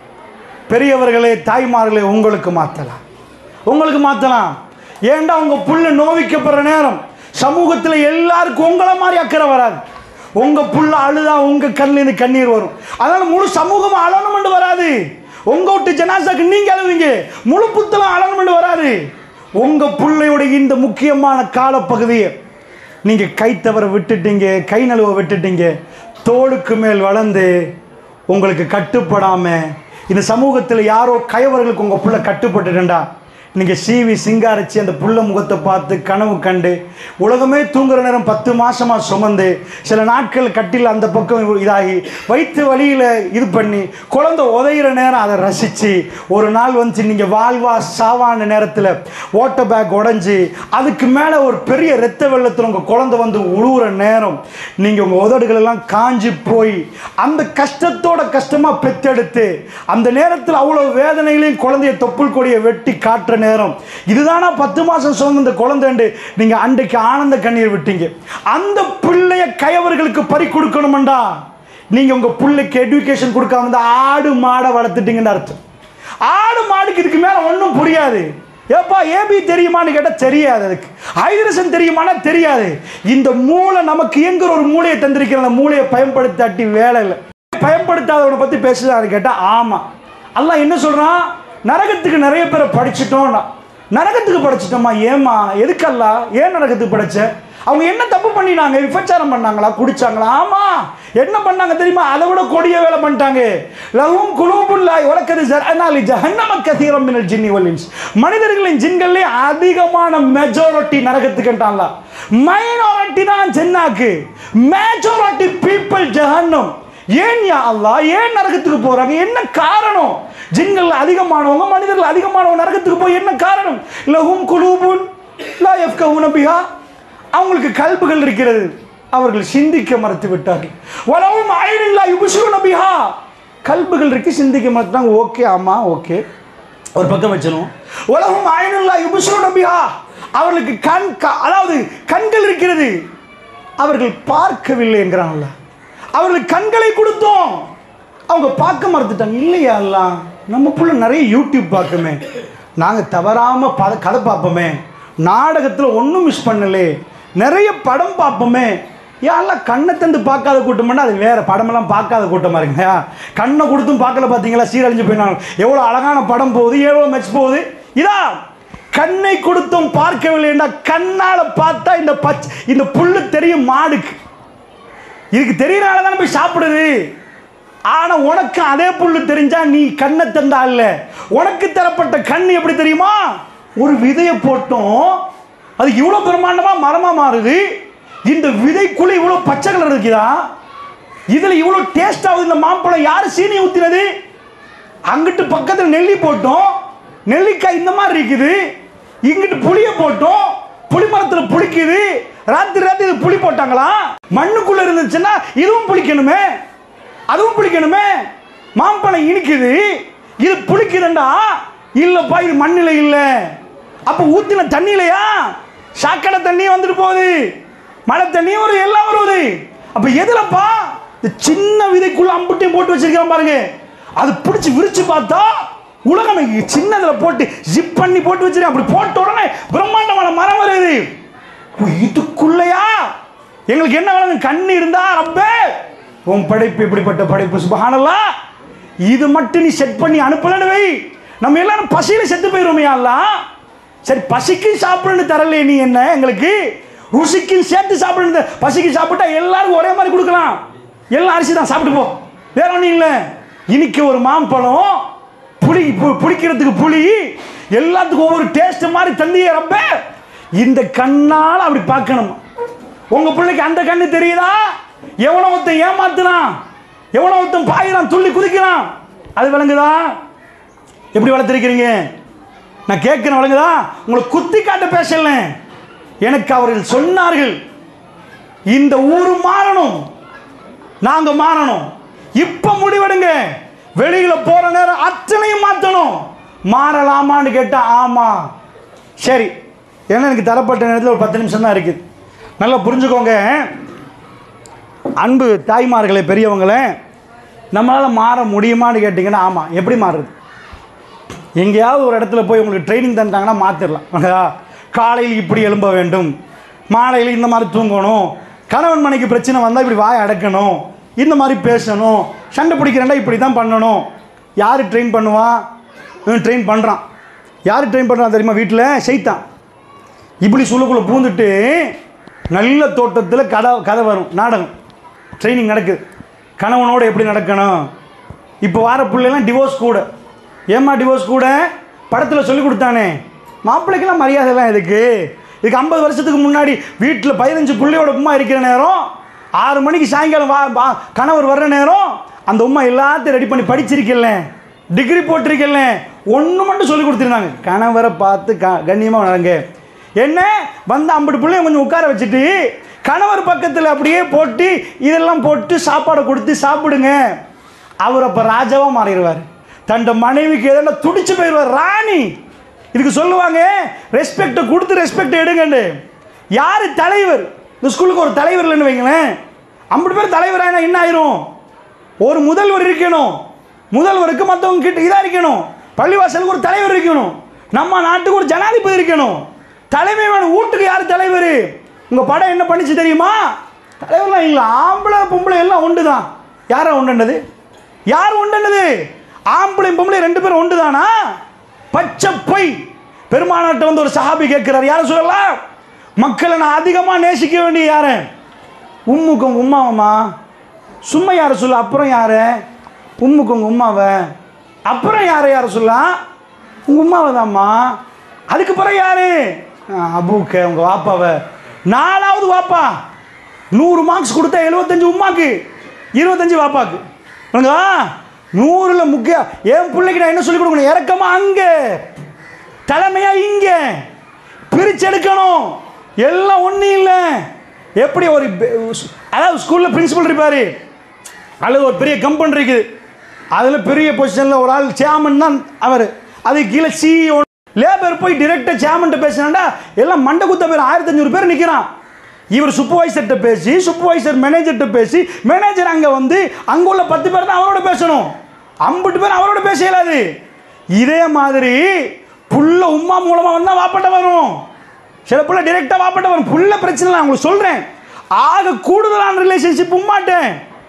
பெரியவர்களே தாய்மார்களே உங்களுக்கு மாத்தலாம் உங்களுக்கு மாத்தலாம் ஏன்டா உங்க புள்ள நோவிக்கப்படுற நேரம் சமூகத்தில் எல்லாருக்கும் உங்களை மாதிரி அக்கறை வராது உங்க புள்ள அழுதா உங்க கண்ணுல இருந்து கண்ணீர் வரும் அதனால முழு சமூகம் அழணும்னு வராது உங்க விட்டு ஜனாசாக்கு நீங்க அழுவீங்க முழு புத்தலம் அழணும்னு வராது உங்க பிள்ளையோட இந்த முக்கியமான காலப்பகுதியை நீங்க கை தவற விட்டுட்டீங்க கை நழுவ விட்டுட்டீங்க தோளுக்கு மேல் வளர்ந்து உங்களுக்கு கட்டுப்படாம இந்த சமூகத்தில் யாரோ கயவர்களுக்கு உங்க புள்ள கட்டுப்பட்டுட்டா நீங்க சீவி சிங்காரிச்சு அந்த புள்ள முகத்தை பார்த்து கனவு கண்டு உலகமே தூங்குற நேரம் பத்து மாசமா சுமந்து சில நாட்கள் கட்டில் அந்த பக்கம் இதாகி வயிற்று வழியில இது பண்ணி குழந்தை உதையிற நேரம் அதை ரசிச்சு ஒரு நாள் வந்து நீங்க வாழ்வா சாவான நேரத்தில் ஓட்ட பேக் உடைஞ்சு அதுக்கு மேலே ஒரு பெரிய ரத்த வெள்ளத்தில் உங்க குழந்தை வந்து உழுவுற நேரம் நீங்க உங்க உதடுகள் எல்லாம் காஞ்சி போய் அந்த கஷ்டத்தோட கஷ்டமா பெத்தெடுத்து அந்த நேரத்தில் அவ்வளோ வேதனைகளையும் குழந்தைய தொப்புள் கொடியை வெட்டி காட்டுற நேரம் இதுதானா பத்து மாசம் சுமந்த இந்த குழந்தைண்டு நீங்க அன்றைக்கு ஆனந்த கண்ணீர் விட்டீங்க அந்த பிள்ளைய கயவர்களுக்கு பறி கொடுக்கணுமெண்டா நீங்க உங்க பிள்ளைக்கு எஜுகேஷன் கொடுக்காம இந்த ஆடு மாடை வளர்த்துட்டீங்கன்னு அர்த்தம் ஆடு மாடுக்கு இதுக்கு மேல ஒன்றும் புரியாது ஏப்பா ஏபி தெரியுமான்னு கேட்டால் தெரியாது அதுக்கு ஹைட்ரசன் தெரியுமானா தெரியாது இந்த மூளை நமக்கு எங்கிற ஒரு மூளையை தந்திருக்கிற அந்த மூளையை பயன்படுத்தாட்டி வேலை இல்லை பயன்படுத்தாதவனை பற்றி பேசுதான்னு கேட்டால் ஆமாம் அல்லாஹ் என்ன சொல்கிறான் நரகத்துக்கு நிறைய பேரை படிச்சிட்டோம்னா நரகத்துக்கு படிச்சிட்டோமா ஏமா எதுக்கல்லா ஏன் நரகத்துக்கு படிச்ச அவங்க என்ன தப்பு பண்ணினாங்க விபச்சாரம் பண்ணாங்களா குடிச்சாங்களா ஆமா என்ன பண்ணாங்க தெரியுமா அதை விட கொடிய வேலை பண்ணிட்டாங்க லகும் குலூபுல்லாய் உலக்கது ஜர்அனாலி ஜஹன்னம கதீரம் மினல் ஜின்னி வல் இன்ஸ் மனிதர்களின் ஜின்களே அதிகமான மெஜாரிட்டி நரகத்துக்குன்றான்ல மைனாரிட்டி தான் ஜென்னாக்கு மெஜாரிட்டி பீப்பிள் ஜஹன்னம் ஏன் யா அல்லாஹ் ஏன் நரகத்துக்கு போறாங்க என்ன காரணம் ஜின்கள் அதிகமானவங்க மனிதர்கள் அதிகமானவங்க நரகத்துக்கு போய் என்ன காரணம் லஹும் குலூபுன் லா யஃப்கஹூன பிஹா அவங்களுக்கு கல்புகள் இருக்கிறது அவர்கள் சிந்திக்க மறுத்து விட்டார்கள் வலவும் ஐனில்லா யுபுஷூன பிஹா கல்புகள் இருக்கு சிந்திக்க மறுத்தாங்க ஓகே ஆமா ஓகே ஒரு பக்கம் வச்சிடும் உலகம் ஐனுல்லா யுபுஷூன பிஹா அவர்களுக்கு கண் க- அதாவது கண்கள் இருக்கிறது அவர்கள் பார்க்கவில்லை என்கிறான்ல அவர்களுக்கு கண்களை கொடுத்தோம் அவங்க பார்க்க மறுத்துட்டாங்க இல்லையா எல்லாம் நம்ம புள்ள நிறைய யூடியூப் பார்க்குமே நாங்கள் தவறாமல் பத கதை பார்ப்போமே நாடகத்தில் ஒன்றும் மிஸ் பண்ணலே நிறைய படம் பார்ப்போமே யாரெல்லாம் கண்ணை தந்து பார்க்காத கூட்டம்னா அது வேற படமெல்லாம் பார்க்காத கூட்டமாக இருக்குங்க கண்ணை கொடுத்தும் பார்க்கல பார்த்தீங்களா சீரழிஞ்சு போயினாங்க எவ்வளோ அழகான படம் போகுது எவ்வளோ மெச் போகுது இதா கண்ணை கொடுத்தும் பார்க்கவில்லைன்னா கண்ணால் பார்த்தா இந்த பச் இந்த புல்லு தெரியும் மாடுக்கு இதுக்கு தெரியறனால தானே போய் சாப்பிடுது ஆனா உனக்கு அதே புல்லு தெரிஞ்சா நீ கண்ணை தந்தா இல்ல உனக்கு தரப்பட்ட கண் எப்படி தெரியுமா ஒரு விதையை போட்டோம் அது இவ்வளவு பிரம்மாண்டமா மரமா மாறுது இந்த விதைக்குள்ள இவ்வளவு பச்சை கலர் இருக்குதா இதுல இவ்வளவு டேஸ்ட் ஆகுது இந்த மாம்பழம் யாரு சீனி ஊத்தினது அங்கிட்டு பக்கத்தில் நெல்லி போட்டோம் நெல்லிக்காய் இந்த மாதிரி இருக்குது இங்கிட்டு புளிய போட்டோம் புளி மரத்தில் புளிக்குது ராத்திரி ராத்திரி இது புளி போட்டாங்களா மண்ணுக்குள்ள இருந்துச்சுன்னா இதுவும் புளிக்கணுமே அதுவும் புளிக்கணுமே மாம்பழம் இனிக்குது இது புளிக்குதுண்டா இல்லப்பா இது மண்ணில் இல்லை அப்ப ஊத்தின தண்ணியிலையா சாக்கடை தண்ணி வந்துட்டு போகுது மழை தண்ணி ஒரு எல்லாம் வருது அப்ப எதுலப்பா இந்த சின்ன விதைக்குள்ள அம்புட்டையும் போட்டு வச்சிருக்கான் பாருங்க அது பிடிச்சி விரிச்சு பார்த்தா உலகம் சின்னதுல போட்டு ஜிப் பண்ணி போட்டு வச்சிருக்கேன் அப்படி போட்ட உடனே பிரம்மாண்டமான மரம் வருது ஓ, இதுக்குள்ளயா எங்களுக்கு என்ன வேணும் கண்ணு இருந்தா ரப்பே உன் படைப்பு இப்படிப்பட்ட படைப்பு சுபஹானல்லா இது மட்டும் நீ செட் பண்ணி அனுப்பலன்னு வை நம்ம எல்லாரும் பசியில செத்து போயிருவோமே அல்லாஹ் சரி பசிக்கு சாப்பிடுன்னு தரல நீ என்ன எங்களுக்கு ருசிக்கு சேர்த்து சாப்பிடுன்னு பசிக்கு சாப்பிட்டா எல்லாருக்கும் ஒரே மாதிரி கொடுக்கலாம் எல்லாம் அரிசி தான் சாப்பிட்டு போ வேற ஒன்றும் இல்லை இன்னைக்கு ஒரு மாம்பழம் புளி பு- புளிக்கிறதுக்கு புளி எல்லாத்துக்கும் ஒவ்வொரு டேஸ்ட் மாதிரி தந்தியே ரப்ப இந்த கண்ணால் அப்படி பார்க்கணும் உங்க பிள்ளைக்கு அந்த கண்ணு தெரியுதா எவனோ ஒருத்தன் ஏமாத்துறான் எவனோ ஒருத்தன் பாயிறான் துள்ளி குதிக்கிறான் அது விளங்குதா எப்படி வளர்த்துருக்கிறீங்க நான் கேட்கிறேன் வழங்குதா உங்களை குத்தி காட்ட பேசல எனக்கு அவர்கள் சொன்னார்கள் இந்த ஊர் மாறணும் நாங்க மாறணும் இப்ப முடிவெடுங்க வெளியில போற நேரம் அத்தனையும் மாற்றணும் மாறலாமான்னு கேட்டா ஆமா சரி ஏன்னா எனக்கு தரப்பட்ட நேரத்தில் ஒரு பத்து நிமிஷம் தான் இருக்குது நல்லா புரிஞ்சுக்கோங்க அன்பு தாய்மார்களே பெரியவங்களே நம்மளால் மாற முடியுமான்னு கேட்டிங்கன்னா ஆமாம் எப்படி மாறுறது எங்கேயாவது ஒரு இடத்துல போய் உங்களுக்கு ட்ரைனிங் தந்தாங்கன்னா மாற்றிடலாம் காலையில் இப்படி எழும்ப வேண்டும் மாலையில் இந்த மாதிரி தூங்கணும் கணவன் மனைக்கு பிரச்சனை வந்தால் இப்படி வாயை அடக்கணும் இந்த மாதிரி பேசணும் சண்டை பிடிக்கிறேன்டா இப்படி தான் பண்ணணும் யார் ட்ரெயின் பண்ணுவான் இவன் ட்ரெயின் பண்ணுறான் யார் ட்ரெயின் பண்ணுறான் தெரியுமா வீட்டில் செய்தான் இப்படி சொல்லுக்குள்ளே பூந்துட்டு நல்ல தோட்டத்தில் கதை கதை வரும் நாடகம் ட்ரைனிங் நடக்குது கணவனோட எப்படி நடக்கணும் இப்போ வார பிள்ளைலாம் டிவோர்ஸ் கூட ஏம்மா டிவோர்ஸ் கூட படத்தில் சொல்லி கொடுத்தானே மாப்பிள்ளைக்கெல்லாம் மரியாதைலாம் எதுக்கு இதுக்கு ஐம்பது வருஷத்துக்கு முன்னாடி வீட்டில் பதினஞ்சு பிள்ளையோட உமா இருக்கிற நேரம் ஆறு மணிக்கு சாயங்காலம் வா வா கணவர் வர்ற நேரம் அந்த உமா எல்லாத்தையும் ரெடி பண்ணி படிச்சிருக்கல டிகிரி போட்டிருக்கல ஒன்று மட்டும் சொல்லி கொடுத்துருந்தாங்க கணவரை பார்த்து க கண்ணியமாக நடங்க என்ன வந்து ஐம்பது பிள்ளைய கொஞ்சம் உட்கார வச்சுட்டு கணவர் பக்கத்தில் அப்படியே போட்டு இதெல்லாம் போட்டு சாப்பாடை கொடுத்து சாப்பிடுங்க அவர் அப்போ ராஜாவாக மாறிடுவார் தன் மனைவிக்கு எதனா துடிச்சு போயிடுவார் ராணி இதுக்கு சொல்லுவாங்க ரெஸ்பெக்டை கொடுத்து ரெஸ்பெக்ட் எடுங்கண்டு யார் தலைவர் இந்த ஸ்கூலுக்கு ஒரு தலைவர் இல்லைன்னு வைங்களேன் ஐம்பது பேர் தலைவராக என்ன ஆயிரும் ஒரு முதல்வர் இருக்கணும் முதல்வருக்கு மற்றவங்க கிட்ட இதாக இருக்கணும் பள்ளிவாசலுக்கு ஒரு தலைவர் இருக்கணும் நம்ம நாட்டுக்கு ஒரு ஜனாதிபதி இருக்கணும் தலைமை வேணும் வீட்டுக்கு யார் தலைவர் உங்கள் படம் என்ன பண்ணிச்சு தெரியுமா தலைவர்லாம் இல்லை ஆம்பளை பொம்பளை எல்லாம் ஒன்று தான் யாரா உண்டுனது யார் உண்டுனது ஆம்பளை பொம்பளை ரெண்டு பேரும் ஒன்று தானா பச்சை பொய் பெருமானாட்ட வந்து ஒரு சஹாபி கேட்கிறார் யாரை சொல்லலாம் மக்களை நான் அதிகமாக நேசிக்க வேண்டிய யாரை உம்முக்கு உங்க உமாவம்மா சும்மா யாரை சொல்ல அப்புறம் யாரு உம்முக்கு உங்க உமாவை அப்புறம் யாரை யாரை சொல்லலாம் உங்க உமாவை தாம்மா அதுக்கு பிறகு யாரு ஆ, அபூக்க உங்க வாப்பாவை நாலாவது வாப்பா நூறு மார்க்ஸ் கொடுத்தா எழுபத்தஞ்சு உமாக்கு இருபத்தஞ்சு வாப்பாக்கு உனக்கா நூறில் முக்கிய என் பிள்ளைக்கு நான் என்ன சொல்லி கொடுக்கணும் இறக்கமா அங்கே தலைமையா இங்க பிரிச்சு எடுக்கணும் எல்லாம் ஒன்றும் இல்லை எப்படி ஒரு பெ- அதாவது ஸ்கூலில் பிரின்சிபல் இருப்பார் அல்லது ஒரு பெரிய கம்பெனி இருக்குது அதில் பெரிய பொசிஷனில் ஒரு ஆள் சேர்மன் தான் அவர் அதுக்கு கீழே சிஇஓ லேபர் போய் டிரெக்டாக சேர்மன்ட்ட பேசினாண்டா எல்லாம் மண்டை குத்த பேர் ஆயிரத்தி அஞ்சூறு பேர் நிற்கிறான் இவர் சூப்பர்வைசர்கிட்ட பேசி சூப்பர்வைசர் மேனேஜர்கிட்ட பேசி மேனேஜர் அங்கே வந்து அங்கே உள்ள பத்து பேர் தான் அவரோட பேசணும் ஐம்பது பேர் அவரோட பேச இயலாது இதே மாதிரி புள்ள உம்மா மூலமாக வந்தால் வாப்பட்ட வரும் சில புள்ள டிரெக்டாக வாப்பட்ட வரும் புள்ள பிரச்சனை இல்லை, நான் உங்களுக்கு சொல்கிறேன் ஆக கூடுதலான ரிலேஷன்ஷிப் உம்மாட்டேன்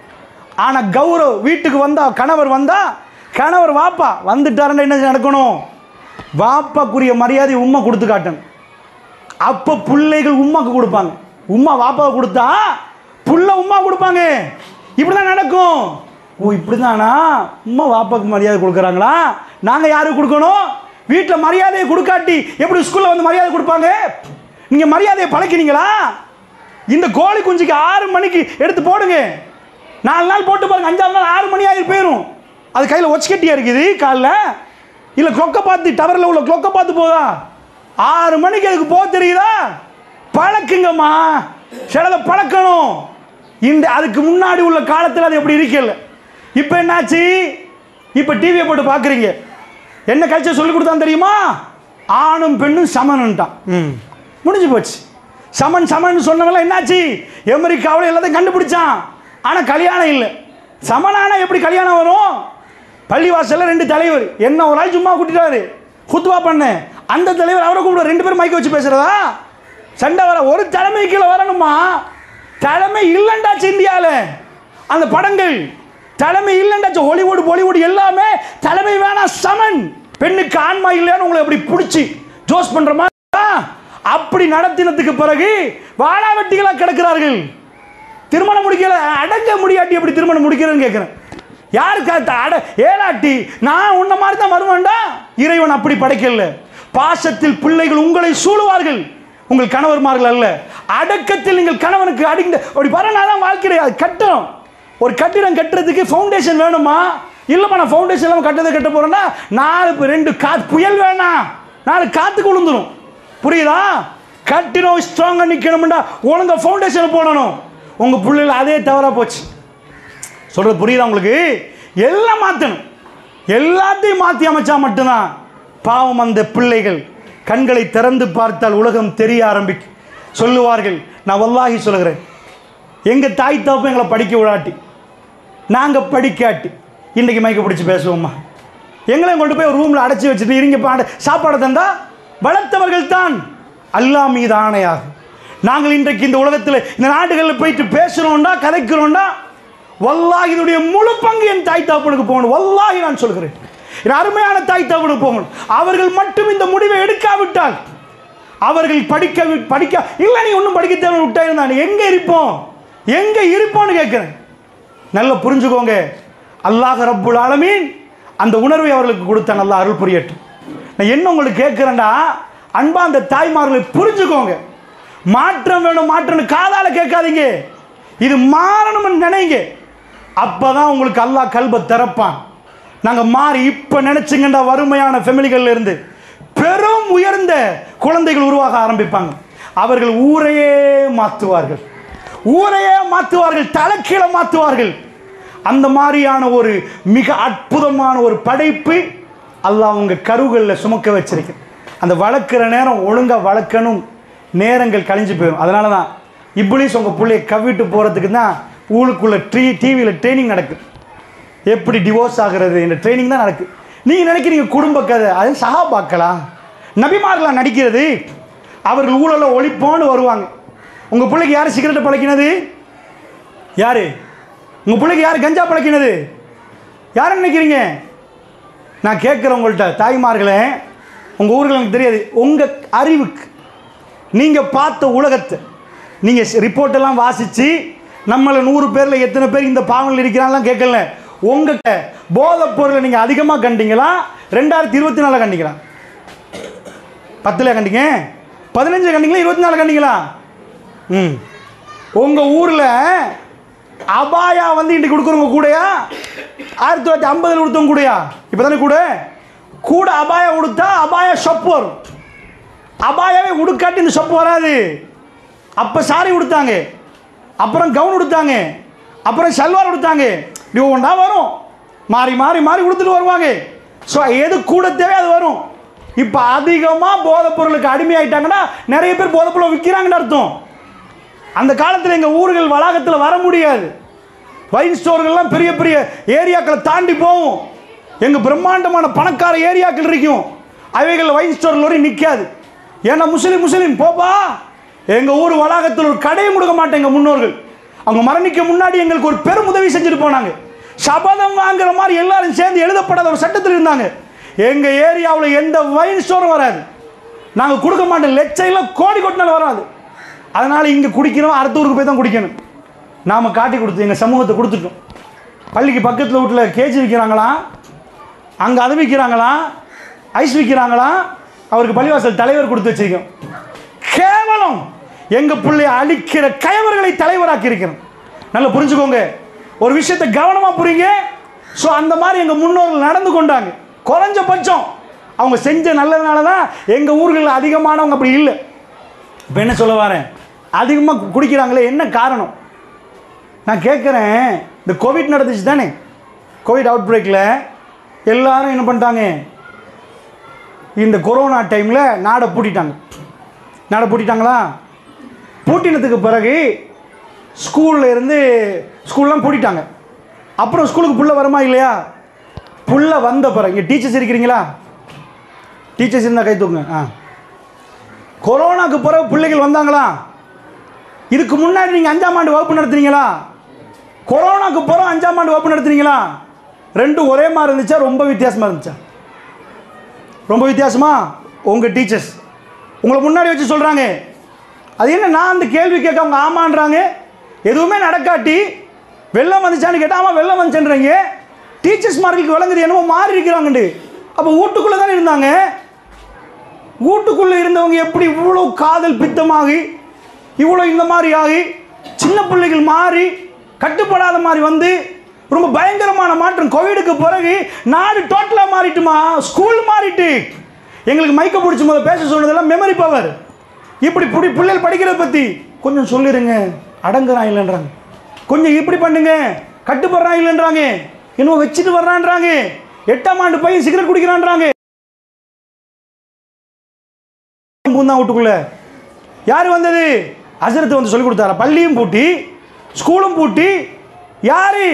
ஆனால் கௌரவ் வீட்டுக்கு வந்தா கணவர் வந்தா கணவர் வாப்பா வந்துட்டாருன்னா என்ன நடக்கணும் வாப்பாக்குரிய மரியாதை உம்மா கொடுத்து காட்டணும் அப்போ பிள்ளைகள் உம்மாக்கு கொடுப்பாங்க உம்மா வாப்பாவை கொடுத்தா புள்ள உம்மா கொடுப்பாங்க இப்படி தான் நடக்கும் ஓ இப்படி தானா உம்மா வாப்பாக்கு மரியாதை கொடுக்குறாங்களா நாங்கள் யாருக்கு கொடுக்கணும் வீட்டில் மரியாதையை கொடுக்காட்டி எப்படி ஸ்கூலில் வந்து மரியாதை கொடுப்பாங்க நீங்கள் மரியாதையை பழக்கினீங்களா இந்த கோழி குஞ்சுக்கு ஆறு மணிக்கு எடுத்து போடுங்க நாலு நாள் போட்டு பாருங்க அஞ்சாவது நாள் ஆறு மணி ஆகி போயிடும் அது கையில் ஒச்சக்கட்டியாக இருக்குது காலைல இல்லை க்ளொக்கை பார்த்து டவரில் உள்ள க்ளொக்கை பார்த்து போதா ஆறு மணிக்கு அதுக்கு போக தெரியுதா பழக்குங்கம்மா சிலதை பழக்கணும் இந்த அதுக்கு முன்னாடி உள்ள காலத்தில் அது எப்படி இருக்கல இப்போ என்னாச்சு இப்போ டிவியை போட்டு பார்க்குறீங்க என்ன கல்ச்சர் சொல்லி கொடுத்தான் தெரியுமா ஆணும் பெண்ணும் சமன்ட்டான் ம் முடிஞ்சு போச்சு சமன் சமன் சொன்னவெல்லாம் என்னாச்சு அமெரிக்காவில் எல்லாத்தையும் கண்டுபிடிச்சான் ஆனால் கல்யாணம் இல்லை சமனானா எப்படி கல்யாணம் வரும் பள்ளிவாசல்ல ரெண்டு தலைவர் என்ன ஒரு ஆள் சும்மா கூட்டிட்டாரு குத்துவா பண்ண அந்த தலைவர் அவரை கூப்பிட ரெண்டு பேரும் மைக்க வச்சு பேசுறதா சண்டை வர ஒரு தலைமை கீழே வரணுமா தலைமை இல்லைண்டாச்சு இந்தியாவில் அந்த படங்கள் தலைமை இல்லைண்டாச்சு ஹாலிவுட் பாலிவுட் எல்லாமே தலைமை வேணாம் சமன் பெண்ணுக்கு ஆன்மா இல்லையான்னு உங்களை எப்படி பிடிச்சி ஜோஸ் பண்ற மாதிரி அப்படி நடத்தினதுக்கு பிறகு வாழாவெட்டிகளா கிடக்கிறார்கள் திருமணம் முடிக்கல அடங்க முடியாட்டி எப்படி திருமணம் முடிக்கிறேன்னு கேட்குறேன் யாருக்கு அது அட ஏலாட்டி நான் உன்ன மாதிரி தான் வருவேன்டா இறைவன் அப்படி படைக்கல பாசத்தில் பிள்ளைகள் உங்களை சூழுவார்கள் உங்கள் கணவர்மார்கள் அல்ல அடக்கத்தில் நீங்கள் கணவனுக்கு அடிந்த அப்படி வரனாதான் வாழ்க்கை அது கட்டணும் ஒரு கட்டிடம் கட்டுறதுக்கு ஃபவுண்டேஷன் வேணுமா இல்லைம்மா நான் ஃபவுண்டேஷன் இல்லாமல் கட்டதை கட்ட போறேன்னா நாலு பு- ரெண்டு கா புயல் வேணாம் நாலு காத்துக்கு விழுந்துரும் புரியுதா கட்டிடம் ஸ்ட்ராங்காக நிற்கணும்டா ஒழுங்கா ஃபவுண்டேஷன் போடணும் உங்கள் பிள்ளைகள் அதே தவறாக போச்சு சொல்கிறது புரியுதா உங்களுக்கு எல்லாம் மாற்றணும் எல்லாத்தையும் மாற்றி அமைச்சா மட்டும்தான் பாவம் அந்த பிள்ளைகள் கண்களை திறந்து பார்த்தால் உலகம் தெரிய ஆரம்பிக்கும் சொல்லுவார்கள் நான் வல்லாகி சொல்கிறேன் எங்கள் தாய் தகப்பன் எங்களை படிக்க விடாட்டி நாங்கள் படிக்காட்டி இன்றைக்கி மைக்க பிடிச்சி பேசுவோம்மா எங்களையும் கொண்டு போய் ரூமில் அடைச்சி வச்சுட்டு இருங்க பாட சாப்பாடு தந்தா வளர்த்தவர்கள் தான் அல்லாஹ் மீது ஆணையாகும் நாங்கள் இன்றைக்கு இந்த உலகத்தில் இந்த நாடுகளில் போயிட்டு பேசுகிறோம்டா கதைக்கிறோம்டா வல்லாஹ் இதனுடைய முழு பங்கு என் தாய் தகப்பனுக்கு போகணும் வல்லாஹி நான் சொல்கிறேன் என் அருமையான தாய் தகப்பனுக்கு போகணும் அவர்கள் மட்டும் இந்த முடிவை எடுக்காவிட்டால் அவர்கள் படிக்க வி- படிக்க இல்லை நீ ஒன்றும் படிக்க தேவை விட்டா இருந்தான் எங்கே இருப்போம் எங்கே இருப்போம்னு கேட்குறேன் நல்லா புரிஞ்சுக்கோங்க அல்லாஹ் ரப்புல் ஆலமீன் அந்த உணர்வை அவர்களுக்கு கொடுத்தான் நல்லா அருள் புரியட்டும் நான் என்ன உங்களுக்கு கேட்குறேன்டா அன்பா அந்த தாய்மார்களை புரிஞ்சுக்கோங்க மாற்றம் வேணும் மாற்றம்னு காதால கேட்காதீங்க இது மாறணும்னு நினைங்க அப்பதான் உங்களுக்கு அல்லாஹ் கல்பை திறப்பான் நாங்கள் மாறி இப்போ நினச்சிங்கண்டா வறுமையான ஃபெமிலிகள்ல இருந்து பெரும் உயர்ந்த குழந்தைகள் உருவாக ஆரம்பிப்பாங்க அவர்கள் ஊரையே மாற்றுவார்கள் ஊரையே மாற்றுவார்கள் தலைக்கீழ மாற்றுவார்கள் அந்த மாதிரியான ஒரு மிக அற்புதமான ஒரு படைப்பு அல்லாஹ் உங்க கருவுகளில் சுமக்க வச்சிருக்கு அந்த வளர்க்குற நேரம் ஒழுங்காக வளர்க்கணும் நேரங்கள் கழிஞ்சு போயிடும் அதனால தான் இப்ளீஸ் உங்கள் பிள்ளைய கவிட்டு போகிறதுக்கு தான் ஊருக்குள்ள ட்ரீ டிவியில் ட்ரைனிங் நடக்குது எப்படி டிவோர்ஸ் ஆகிறது இந்த ட்ரைனிங் தான் நடக்குது நீங்கள் நினைக்கிறீங்க குடும்ப கதை அது சஹாபாக்கலாம் நபிமார்களாம் நடிக்கிறது அவர்கள் ஊழல ஒழிப்போன்னு வருவாங்க உங்கள் பிள்ளைக்கு யார் சிகரெட்டை பழக்கினது யார் உங்கள் பிள்ளைக்கு யார் கஞ்சா பழக்கினது யார் நினைக்கிறீங்க நான் கேட்குறேன் உங்கள்கிட்ட தாய்மார்களே உங்கள் ஊர்கள் எனக்கு தெரியாது உங்கள் அறிவுக்கு நீங்கள் பார்த்த உலகத்தை நீங்கள் ரிப்போர்ட்டெல்லாம் வாசித்து நம்மளை நூறு பேரில் எத்தனை பேர் இந்த பாவங்கள் இருக்கிறாங்கலாம் கேட்கல உங்கள்கிட்ட போதைப் பொருளை நீங்கள் அதிகமாக கண்டீங்களா ரெண்டாயிரத்தி இருபத்தி நாலில் கண்டிங்களா பத்தில் கண்டிங்க பதினஞ்சு கண்டிங்களா இருபத்தி நாலு கண்டிங்களா ம் உங்கள் ஊரில் அபாயா வந்து இன்றைக்கு கொடுக்குறவங்க கூடயா ஆயிரத்தி தொள்ளாயிரத்தி ஐம்பதில் கொடுத்தவங்க கூடயா இப்போ தானே கூட கூட அபாயா கொடுத்தா அபாயா ஷொப் வரும் அபாயாவே உடுக்காட்டி இந்த ஷொப் வராது அப்போ சாரி கொடுத்தாங்க அப்புறம் கவுன் கொடுத்தாங்க அப்புறம் சல்வார் கொடுத்தாங்க இப்படி ஒன்றா வரும் மாறி மாறி மாறி கொடுத்துட்டு வருவாங்க ஸோ எது கூட தேவை அது வரும் இப்போ அதிகமாக போதைப் பொருளுக்கு அடிமையாயிட்டாங்கன்னா நிறைய பேர் போதைப் பொருளை விற்கிறாங்கன்னு அர்த்தம் அந்த காலத்தில் எங்கள் ஊர்கள் வளாகத்தில் வர முடியாது வைன் ஸ்டோர்கள்லாம் பெரிய பெரிய ஏரியாக்களை தாண்டி போகும் எங்கள் பிரம்மாண்டமான பணக்கார ஏரியாக்கள் இருக்கும் அவைகள் வைன் ஸ்டோரில் வரையும் நிற்காது ஏன்னா முஸ்லீம் முஸ்லீம் போப்பா எங்கள் ஊர் வளாகத்தில் ஒரு கடையும் கொடுக்க மாட்டேன் எங்கள் முன்னோர்கள் அவங்க மரணிக்க முன்னாடி எங்களுக்கு ஒரு பெரும் உதவி செஞ்சுட்டு போனாங்க சபதம் வாங்குற மாதிரி எல்லாரும் சேர்ந்து எழுதப்படாத ஒரு சட்டத்தில் இருந்தாங்க எங்கள் ஏரியாவில் எந்த வைன் ஸ்டோரும் வராது நாங்கள் கொடுக்க மாட்டோம் லட்சையில் கோடி கொட்டினாலும் வராது அதனால் இங்கே குடிக்கிறோம் அடுத்த ஊருக்கு போய் தான் குடிக்கணும் நாம் காட்டி கொடுத்து எங்கள் சமூகத்தை கொடுத்துட்டோம் பள்ளிக்கு பக்கத்தில் வீட்டில் கேஜி விற்கிறாங்களாம் அங்கே அது விற்கிறாங்களாம் ஐஸ் விற்கிறாங்களாம் அவருக்கு பள்ளிவாசல் தலைவர் கொடுத்து வச்சிருக்கோம் கேவலம் எங்கள் பிள்ளைய அழிக்கிற கயவர்களை தலைவராக்கி இருக்கிறோம் நல்லா புரிஞ்சுக்கோங்க ஒரு விஷயத்தை கவனமாக புரியுங்க ஸோ அந்த மாதிரி எங்கள் முன்னோர்கள் நடந்து கொண்டாங்க குறைஞ்சபட்சம் அவங்க செஞ்ச நல்லதுனால தான் எங்கள் ஊர்களில் அதிகமானவங்க அப்படி இல்லை இப்போ என்ன சொல்ல வரேன் அதிகமாக குடிக்கிறாங்களே என்ன காரணம் நான் கேட்குறேன் இந்த கோவிட் நடந்துச்சு தானே கோவிட் அவுட் பிரேக்கில் எல்லாரும் என்ன பண்ணிட்டாங்க இந்த கொரோனா டைமில் நாடை பூட்டிட்டாங்க நாடை பூட்டிட்டாங்களா பூட்டினதுக்கு பிறகு ஸ்கூல்ல இருந்து ஸ்கூல்லாம் பூட்டிட்டாங்க அப்புறம் ஸ்கூலுக்கு புள்ள வருமா இல்லையா புள்ள வந்த பிறகு இங்கே டீச்சர்ஸ் இருக்கிறீங்களா டீச்சர்ஸ் இருந்தால் கை தூக்குங்க ஆ கொரோனாக்கு பிறகு பிள்ளைகள் வந்தாங்களா இதுக்கு முன்னாடி நீங்கள் அஞ்சாம் ஆண்டு வகுப்பு நடத்துனீங்களா கொரோனாக்கு பிறகு அஞ்சாம் ஆண்டு வகுப்பு நடத்துனீங்களா ரெண்டும் ஒரே மாதிரி இருந்துச்சா ரொம்ப வித்தியாசமாக இருந்துச்சா ரொம்ப வித்தியாசமா உங்கள் டீச்சர்ஸ் உங்களை முன்னாடி வச்சு சொல்கிறாங்க அது என்ன நான் அந்த கேள்வி கேட்க அவங்க ஆமான்றாங்க எதுவுமே நடக்காட்டி வெள்ளம் வந்துச்சான்னு கேட்டால் ஆமாம் வெள்ளம் வந்துச்சுன்றீங்க டீச்சர்ஸ் மார்களுக்கு விளங்குது என்னமோ மாறி இருக்கிறாங்கண்டு அப்போ வீட்டுக்குள்ளே தானே இருந்தாங்க வீட்டுக்குள்ளே இருந்தவங்க எப்படி இவ்வளோ காதல் பித்தமாகி இவ்வளோ இந்த மாதிரி ஆகி சின்ன பிள்ளைகள் மாறி கட்டுப்படாத மாதிரி வந்து ரொம்ப பயங்கரமான மாற்றம் கோவிடுக்கு பிறகு நாடு டோட்டலாக மாறிட்டுமா ஸ்கூல் மாறிட்டு எங்களுக்கு மைக்க பிடிச்சி முதல்ல பேச சொன்னதெல்லாம் மெமரி பவர் இப்படி இப்படி பிள்ளைகள் படிக்கிறத பற்றி கொஞ்சம் சொல்லிடுங்க அடங்குறான் இல்லைன்றாங்க கொஞ்சம் இப்படி பண்ணுங்க கட்டுப்படுறான் இல்லைன்றாங்க இன்னும் வச்சுட்டு வர்றான்றாங்க எட்டாம் ஆண்டு பையன் சிகரெட் குடிக்கிறான்றாங்க பூந்தான் வீட்டுக்குள்ள யார் வந்தது அசரத்து வந்து சொல்லி கொடுத்தாரா பள்ளியும் பூட்டி ஸ்கூலும் பூட்டி யாரு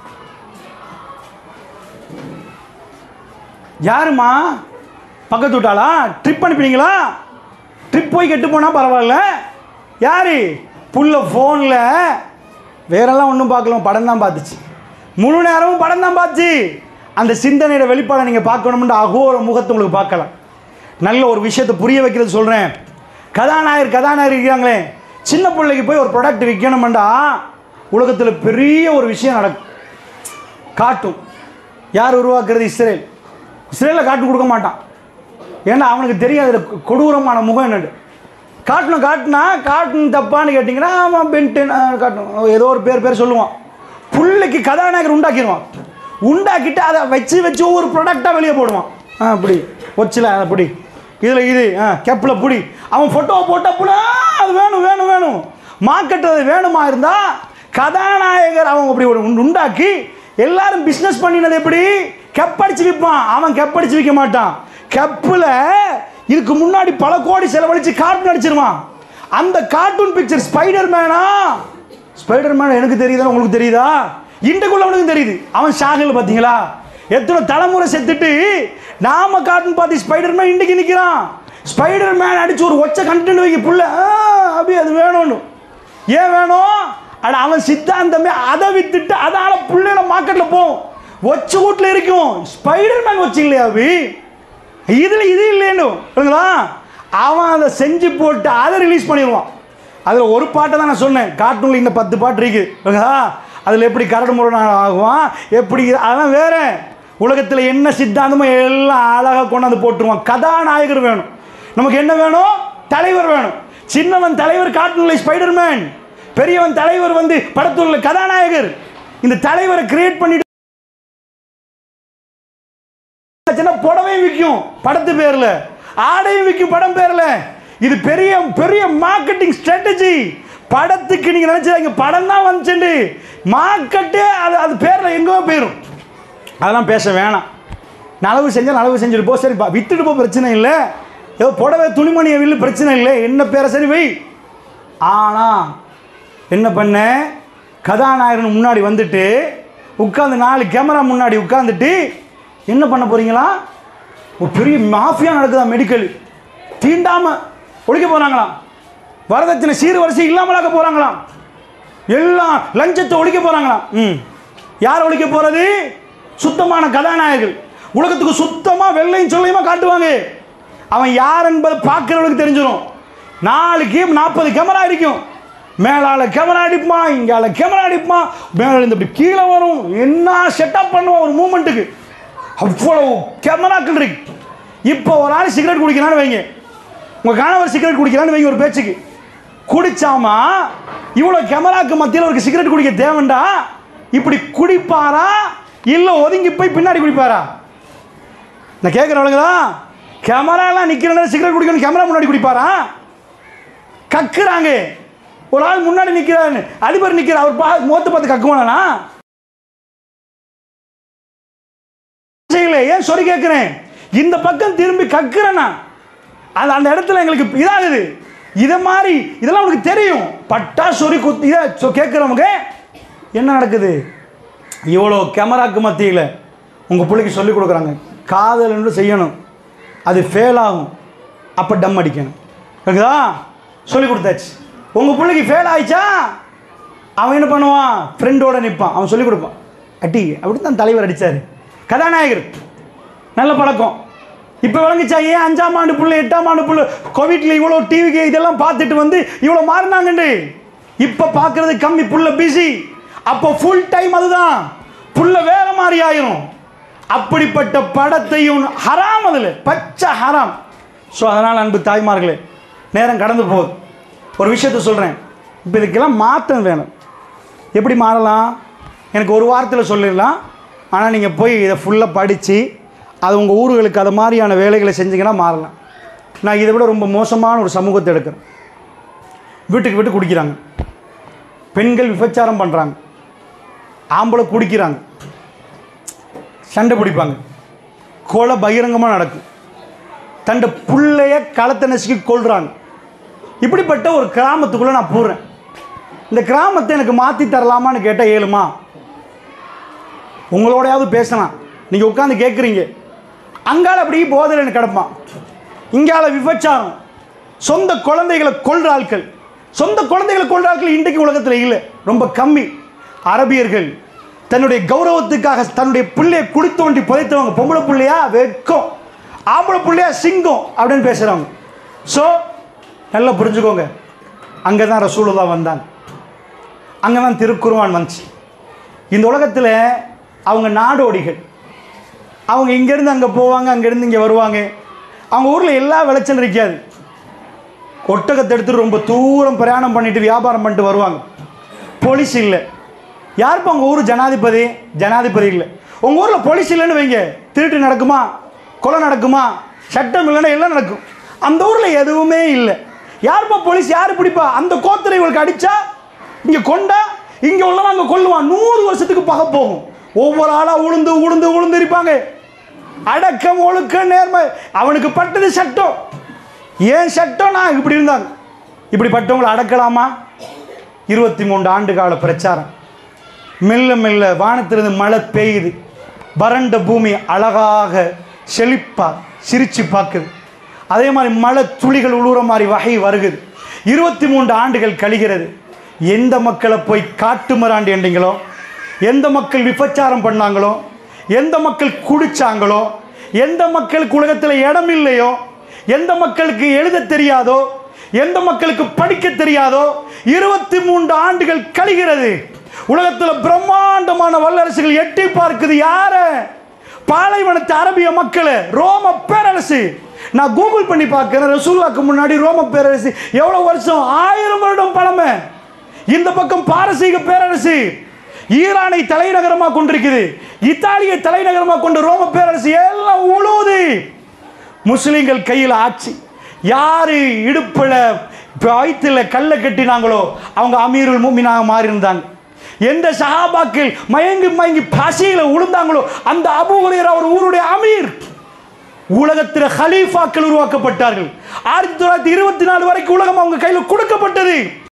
யாருமா பக்கத்து விட்டாளா ட்ரிப் அனுப்பினீங்களா ட்ரிப் போய் கெட்டு போனால் பரவாயில்ல யாரு புள்ள ஃபோனில் வேறெல்லாம் ஒன்றும் பார்க்கல படம் தான் பார்த்துச்சு முழு நேரமும் படம் தான் பார்த்துச்சு அந்த சிந்தனையோட வெளிப்பாடை நீங்கள் பார்க்கணும்னு அகோர முகத்தை உங்களுக்கு பார்க்கலாம் நல்ல ஒரு விஷயத்தை புரிய வைக்கிறது சொல்கிறேன் கதாநாயகர் கதாநாயகர் இருக்கிறாங்களே சின்ன பிள்ளைக்கு போய் ஒரு ப்ராடக்ட் விற்கணுமெண்டா உலகத்தில் பெரிய ஒரு விஷயம் நடக்கும் காட்டும் யார் உருவாக்குறது இஸ்ரேல் இஸ்ரேலில் காட்டு கொடுக்க மாட்டான் ஏன்னா அவனுக்கு தெரியாது இது கொடூரமான முகம் என்னது காட்டணும் காட்டினா காட்டணும் தப்பான்னு கேட்டிங்கன்னா ஆமாம் பென்டென் காட்டணும் ஏதோ ஒரு பேர் பேர் சொல்லுவான் புள்ளைக்கு கதாநாயகர் உண்டாக்கிடுவான் உண்டாக்கிட்டு அதை வச்சு வச்சு ஒவ்வொரு ப்ராடக்டாக வெளியே போடுவான் ஆ அப்படி ஒச்சில் அப்படி இதில் இது ஆ கெப்பில் புடி அவன் ஃபோட்டோவை போட்டப்புல அது வேணும் வேணும் வேணும் மார்க்கெட் அது வேணுமா இருந்தால் கதாநாயகர் அவன் அப்படி ஒரு உண்டு- உண்டாக்கி எல்லாரும் பிஸ்னஸ் பண்ணினது எப்படி கெப்படிச்சு விற்பான் அவன் கெப்படிச்சு விற்க மாட்டான் கெப்பில் இதுக்கு முன்னாடி பல கோடி செலவழிச்சு கார்ட்டூன் அடிச்சிருவான் அந்த கார்ட்டூன் பிக்சர் ஸ்பைடர் மேனா ஸ்பைடர் மேன் எனக்கு தெரியுதா உங்களுக்கு தெரியுதா இன்றைக்குள்ளவனுக்கும் தெரியுது அவன் ஷாகில் பார்த்தீங்களா எத்தனை தலைமுறை செத்துட்டு நாம கார்ட்டூன் பார்த்து ஸ்பைடர் மேன் இன்றைக்கு நிற்கிறான் ஸ்பைடர் மேன் அடிச்சு ஒரு ஒச்ச கண்டென்ட் வைக்க புள்ள ஆ, அப்படியே அது வேணும்னு ஏன் வேணும் அட அவன் சித்தாந்தமே அதை வித்துட்டு அதால புள்ளையில மார்க்கெட்டில் போகும் ஒச்ச வீட்டில் இருக்கும் ஸ்பைடர் மேன் வச்சு இல்லையா அபி இதுல இது இல்லைன்னு புரியுங்களா அவன் அதை செஞ்சு போட்டு அதை ரிலீஸ் பண்ணிடுவான் அதில் ஒரு பாட்டை தான் நான் சொன்னேன் கார்ட்டூனில் இன்னும் பத்து பாட்டு இருக்குது புரியுங்களா அதில் எப்படி கரடு முரண் ஆகுவான் எப்படி இது- அதெல்லாம் வேற உலகத்தில் என்ன சித்தாந்தமோ எல்லாம் அழகாக கொண்டாந்து போட்டுருவான் கதாநாயகர் வேணும் நமக்கு என்ன வேணும் தலைவர் வேணும் சின்னவன் தலைவர் கார்ட்டூனில் ஸ்பைடர்மேன் பெரியவன் தலைவர் வந்து படத்துல உள்ள கதாநாயகர் இந்த தலைவரை கிரியேட் பண்ணிட்டு சின்ன புடவையும் விற்கும் படத்து பேர்ல ஆடையும் விற்கும் படம் பேர்ல இது பெரிய பெரிய மார்க்கெட்டிங் ஸ்ட்ராட்டஜி படத்துக்கு நீங்க நினைச்சாங்க படம் தான் வந்துச்சு மார்க்கெட்டே அது அது பேர்ல எங்கோ போயிடும் அதெல்லாம் பேச வேணாம் நலவு செஞ்சால் நலவு செஞ்சுட்டு போ சரி பா, வித்துட்டு போ பிரச்சனை இல்லை ஏதோ புடவை துணிமணியை வில்லு பிரச்சனை இல்லை என்ன பேரை சரி வை ஆனால் என்ன பண்ண கதாநாயகன் முன்னாடி வந்துட்டு உட்காந்து நாலு கேமரா முன்னாடி உட்காந்துட்டு என்ன பண்ண போறீங்களா ஒரு பெரிய மாஃபியா நடக்குதா மெடிக்கல் தீண்டாம ஒழிக்க போறாங்களாம் வரதட்சணை சீர்வரிசை இல்லாமலாக்க போறாங்களாம் எல்லாம் லஞ்சத்தை ஒழிக்க போறாங்களாம் ம் யார் ஒழிக்க போறது சுத்தமான கதாநாயகர்கள் உலகத்துக்கு சுத்தமா வெள்ளையும் சொல்லையுமா காட்டுவாங்க அவன் யார் என்பதை பார்க்கிறவனுக்கு தெரிஞ்சிடும் நாலு கேம் நாற்பது கேமரா இருக்கும் மேலால கேமரா அடிப்பான் இங்கால கேமரா அடிப்பான் மேலே இருந்து இப்படி கீழே வரும் என்ன செட்டப் பண்ணுவான் ஒரு மூமெண்ட்டுக்கு அவ்வளவு கேமராக்கள் இருக்கு இப்போ ஒரு ஆள் சிகரெட் குடிக்கிறான்னு வைங்க உங்கள் கணவர் சிகரெட் குடிக்கிறான்னு வைங்க ஒரு பேச்சுக்கு குடிச்சாமா இவ்வளோ கேமராக்கு மத்தியில் ஒரு சிகரெட் குடிக்க தேவைண்டா இப்படி குடிப்பாரா இல்லை ஒதுங்கி போய் பின்னாடி குடிப்பாரா நான் கேட்குறவளுங்களா கேமராலாம் நிற்கிற சிகரெட் குடிக்கணும் கேமரா முன்னாடி குடிப்பாரா கக்குறாங்க ஒரு ஆள் முன்னாடி நிற்கிறாரு அதிபர் நிற்கிறார் அவர் பா முகத்தை பார்த்து கக்குவானா செய்யல ஏன் சொல்லி கேட்குறேன் இந்த பக்கம் திரும்பி கக்குறேனா அது அந்த இடத்துல எங்களுக்கு இதாகுது இதை மாதிரி இதெல்லாம் உனக்கு தெரியும் பட்டா சொறி குத்தி இதை சொ- கேட்குறவங்க என்ன நடக்குது இவ்வளோ கேமராக்கு மத்தியில் உங்கள் பிள்ளைக்கு சொல்லிக் கொடுக்குறாங்க காதல் என்று செய்யணும் அது ஃபெயில் ஆகும் அப்போ டம் அடிக்கணும் இருக்குதா சொல்லி கொடுத்தாச்சு உங்கள் பிள்ளைக்கு ஃபெயில் ஆயிடுச்சா அவன் என்ன பண்ணுவான் ஃப்ரெண்டோட நிற்பான் அவன் சொல்லிக் கொடுப்பான் அட்டி அப்படி தான் தலைவர் அடித்தார் கதாநாயகர் நல்ல பழக்கம் இப்போ விளங்குச்சா ஏன் அஞ்சாம் ஆண்டு புள்ள எட்டாம் ஆண்டு புள்ள கோவிட்ல இவ்வளோ டிவிக்கு இதெல்லாம் பார்த்துட்டு வந்து இவ்வளோ மாறினாங்கண்டு இப்போ பார்க்கறது கம்மி புள்ள பிஸி அப்போ ஃபுல் டைம் அதுதான் புள்ள வேற மாதிரி ஆயிரும் அப்படிப்பட்ட படத்தையும் ஹராம் அதில் பச்சை ஹராம் ஸோ அதனால் அன்பு தாய்மார்களே நேரம் கடந்து போகுது ஒரு விஷயத்த சொல்கிறேன் இப்போ இதுக்கெல்லாம் மாற்றம் வேணும் எப்படி மாறலாம் எனக்கு ஒரு வாரத்தில் சொல்லிடலாம் ஆனால் நீங்கள் போய் இதை ஃபுல்லாக படித்து அது உங்கள் ஊர்களுக்கு அது மாதிரியான வேலைகளை செஞ்சீங்கன்னா மாறலாம் நான் இதை விட ரொம்ப மோசமான ஒரு சமூகத்தை எடுக்கிறேன் வீட்டுக்கு வீட்டு குடிக்கிறாங்க பெண்கள் விபச்சாரம் பண்ணுறாங்க ஆம்பளை குடிக்கிறாங்க சண்டை பிடிப்பாங்க கொலை பகிரங்கமாக நடக்கும் தண்ட புள்ளைய களத்தை நசுக்கி கொள்றாங்க இப்படிப்பட்ட ஒரு கிராமத்துக்குள்ளே நான் போடுறேன் இந்த கிராமத்தை எனக்கு மாற்றி தரலாமான்னு கேட்டால் ஏழுமா உங்களோடையாவது பேசலாம் நீங்கள் உட்காந்து கேட்குறீங்க அங்கால அப்படி போதையில் கிடப்பான் இங்கால விபச்சாரம் சொந்த குழந்தைகளை கொள்ற ஆட்கள் சொந்த குழந்தைகளை கொள்ற ஆட்கள் இன்றைக்கு உலகத்தில் இல்லை ரொம்ப கம்மி அரபியர்கள் தன்னுடைய கௌரவத்துக்காக தன்னுடைய பிள்ளையை குடி தோண்டி புதைத்தவங்க பொம்பளை பிள்ளையா வெக்கம் ஆம்பளை பிள்ளையா சிங்கம் அப்படின்னு பேசுகிறவங்க ஸோ நல்லா புரிஞ்சுக்கோங்க அங்கே தான் ரசூலுல்லா வந்தாங்க அங்கே தான் திருக்குர்ஆன் வந்துச்சு இந்த உலகத்தில் அவங்க நாடோடிகள் அவங்க இங்கேருந்து அங்கே போவாங்க அங்கேருந்து இங்கே வருவாங்க அவங்க ஊரில் எல்லா விளைச்சல் இருக்காது ஒட்டகத்தை எடுத்துட்டு ரொம்ப தூரம் பிரயாணம் பண்ணிட்டு வியாபாரம் பண்ணிட்டு வருவாங்க போலீஸ் இல்லை யாருப்பா உங்கள் ஊர் ஜனாதிபதி ஜனாதிபதி இல்லை உங்கள் ஊரில் போலீஸ் இல்லைன்னு வைங்க திருட்டு நடக்குமா கொலை நடக்குமா சட்டம் இல்லைன்னா எல்லாம் நடக்கும் அந்த ஊரில் எதுவுமே இல்லை யாருப்பா போலீஸ் யார் பிடிப்பா அந்த கோத்திரை இவளுக்கு அடிச்சா இங்கே கொண்டா இங்கே உள்ளவன் அங்கே கொல்லுவான் நூறு வருஷத்துக்கு பகை போகும் ஒவ்வொரு ஆளாக உளுந்து உளுந்து உளுந்து இருப்பாங்க அடக்கம் ஒழுக்கம் நேர்மை அவனுக்கு பட்டது சட்டம் ஏன் சட்டம் நான் இப்படி இருந்தாங்க இப்படிப்பட்டவங்களை அடக்கலாமா இருபத்தி மூன்று ஆண்டு கால பிரச்சாரம் மெல்ல மெல்ல வானத்திலிருந்து மழை பெய்யுது வறண்ட பூமி அழகாக செழிப்பா சிரிச்சு பார்க்குது அதே மாதிரி மழை துளிகள் உழுவுற மாதிரி வகை வருகுது இருபத்தி மூன்று ஆண்டுகள் கழிகிறது எந்த மக்களை போய் காட்டு மிராண்டி என்றீங்களோ எந்த மக்கள் விபச்சாரம் பண்ணாங்களோ எந்த மக்கள் குடிச்சாங்களோ எந்த மக்களுக்கு உலகத்தில் இடம் இல்லையோ எந்த மக்களுக்கு எழுத தெரியாதோ எந்த மக்களுக்கு படிக்க தெரியாதோ இருபத்தி மூன்று ஆண்டுகள் கழிகிறது உலகத்தில் பிரம்மாண்டமான வல்லரசுகள் எட்டி பார்க்குது யார பாலைவனத்து அரபிய மக்கள் ரோம பேரரசு நான் கூகுள் பண்ணி பார்க்கிறேன் ரசூல்லாக்கு முன்னாடி ரோம பேரரசு எவ்வளவு வருஷம் ஆயிரம் வருடம் பழமை இந்த பக்கம் பாரசீக பேரரசு ஈரானை தலைநகரமாக கொண்டிருக்குது இத்தாலியை தலைநகரமாக கொண்டு ரோம பேரரசு எல்லாம் உழுவுது முஸ்லிம்கள் கையில் ஆட்சி யாரு இடுப்புல வயிற்றுல கல்லை கட்டினாங்களோ அவங்க அமீருல் மூமினாக மாறி இருந்தாங்க எந்த சஹாபாக்கள் மயங்கி மயங்கி பசியில உளுந்தாங்களோ அந்த அபூ ஹுரைரா ஒரு ஊருடைய அமீர் உலகத்தில் ஹலீஃபாக்கள் உருவாக்கப்பட்டார்கள் ஆயிரத்தி தொள்ளாயிரத்தி இருபத்தி நாலு வரைக்கும் உலகம் அவங்க கையில் கொடுக்கப்பட்டது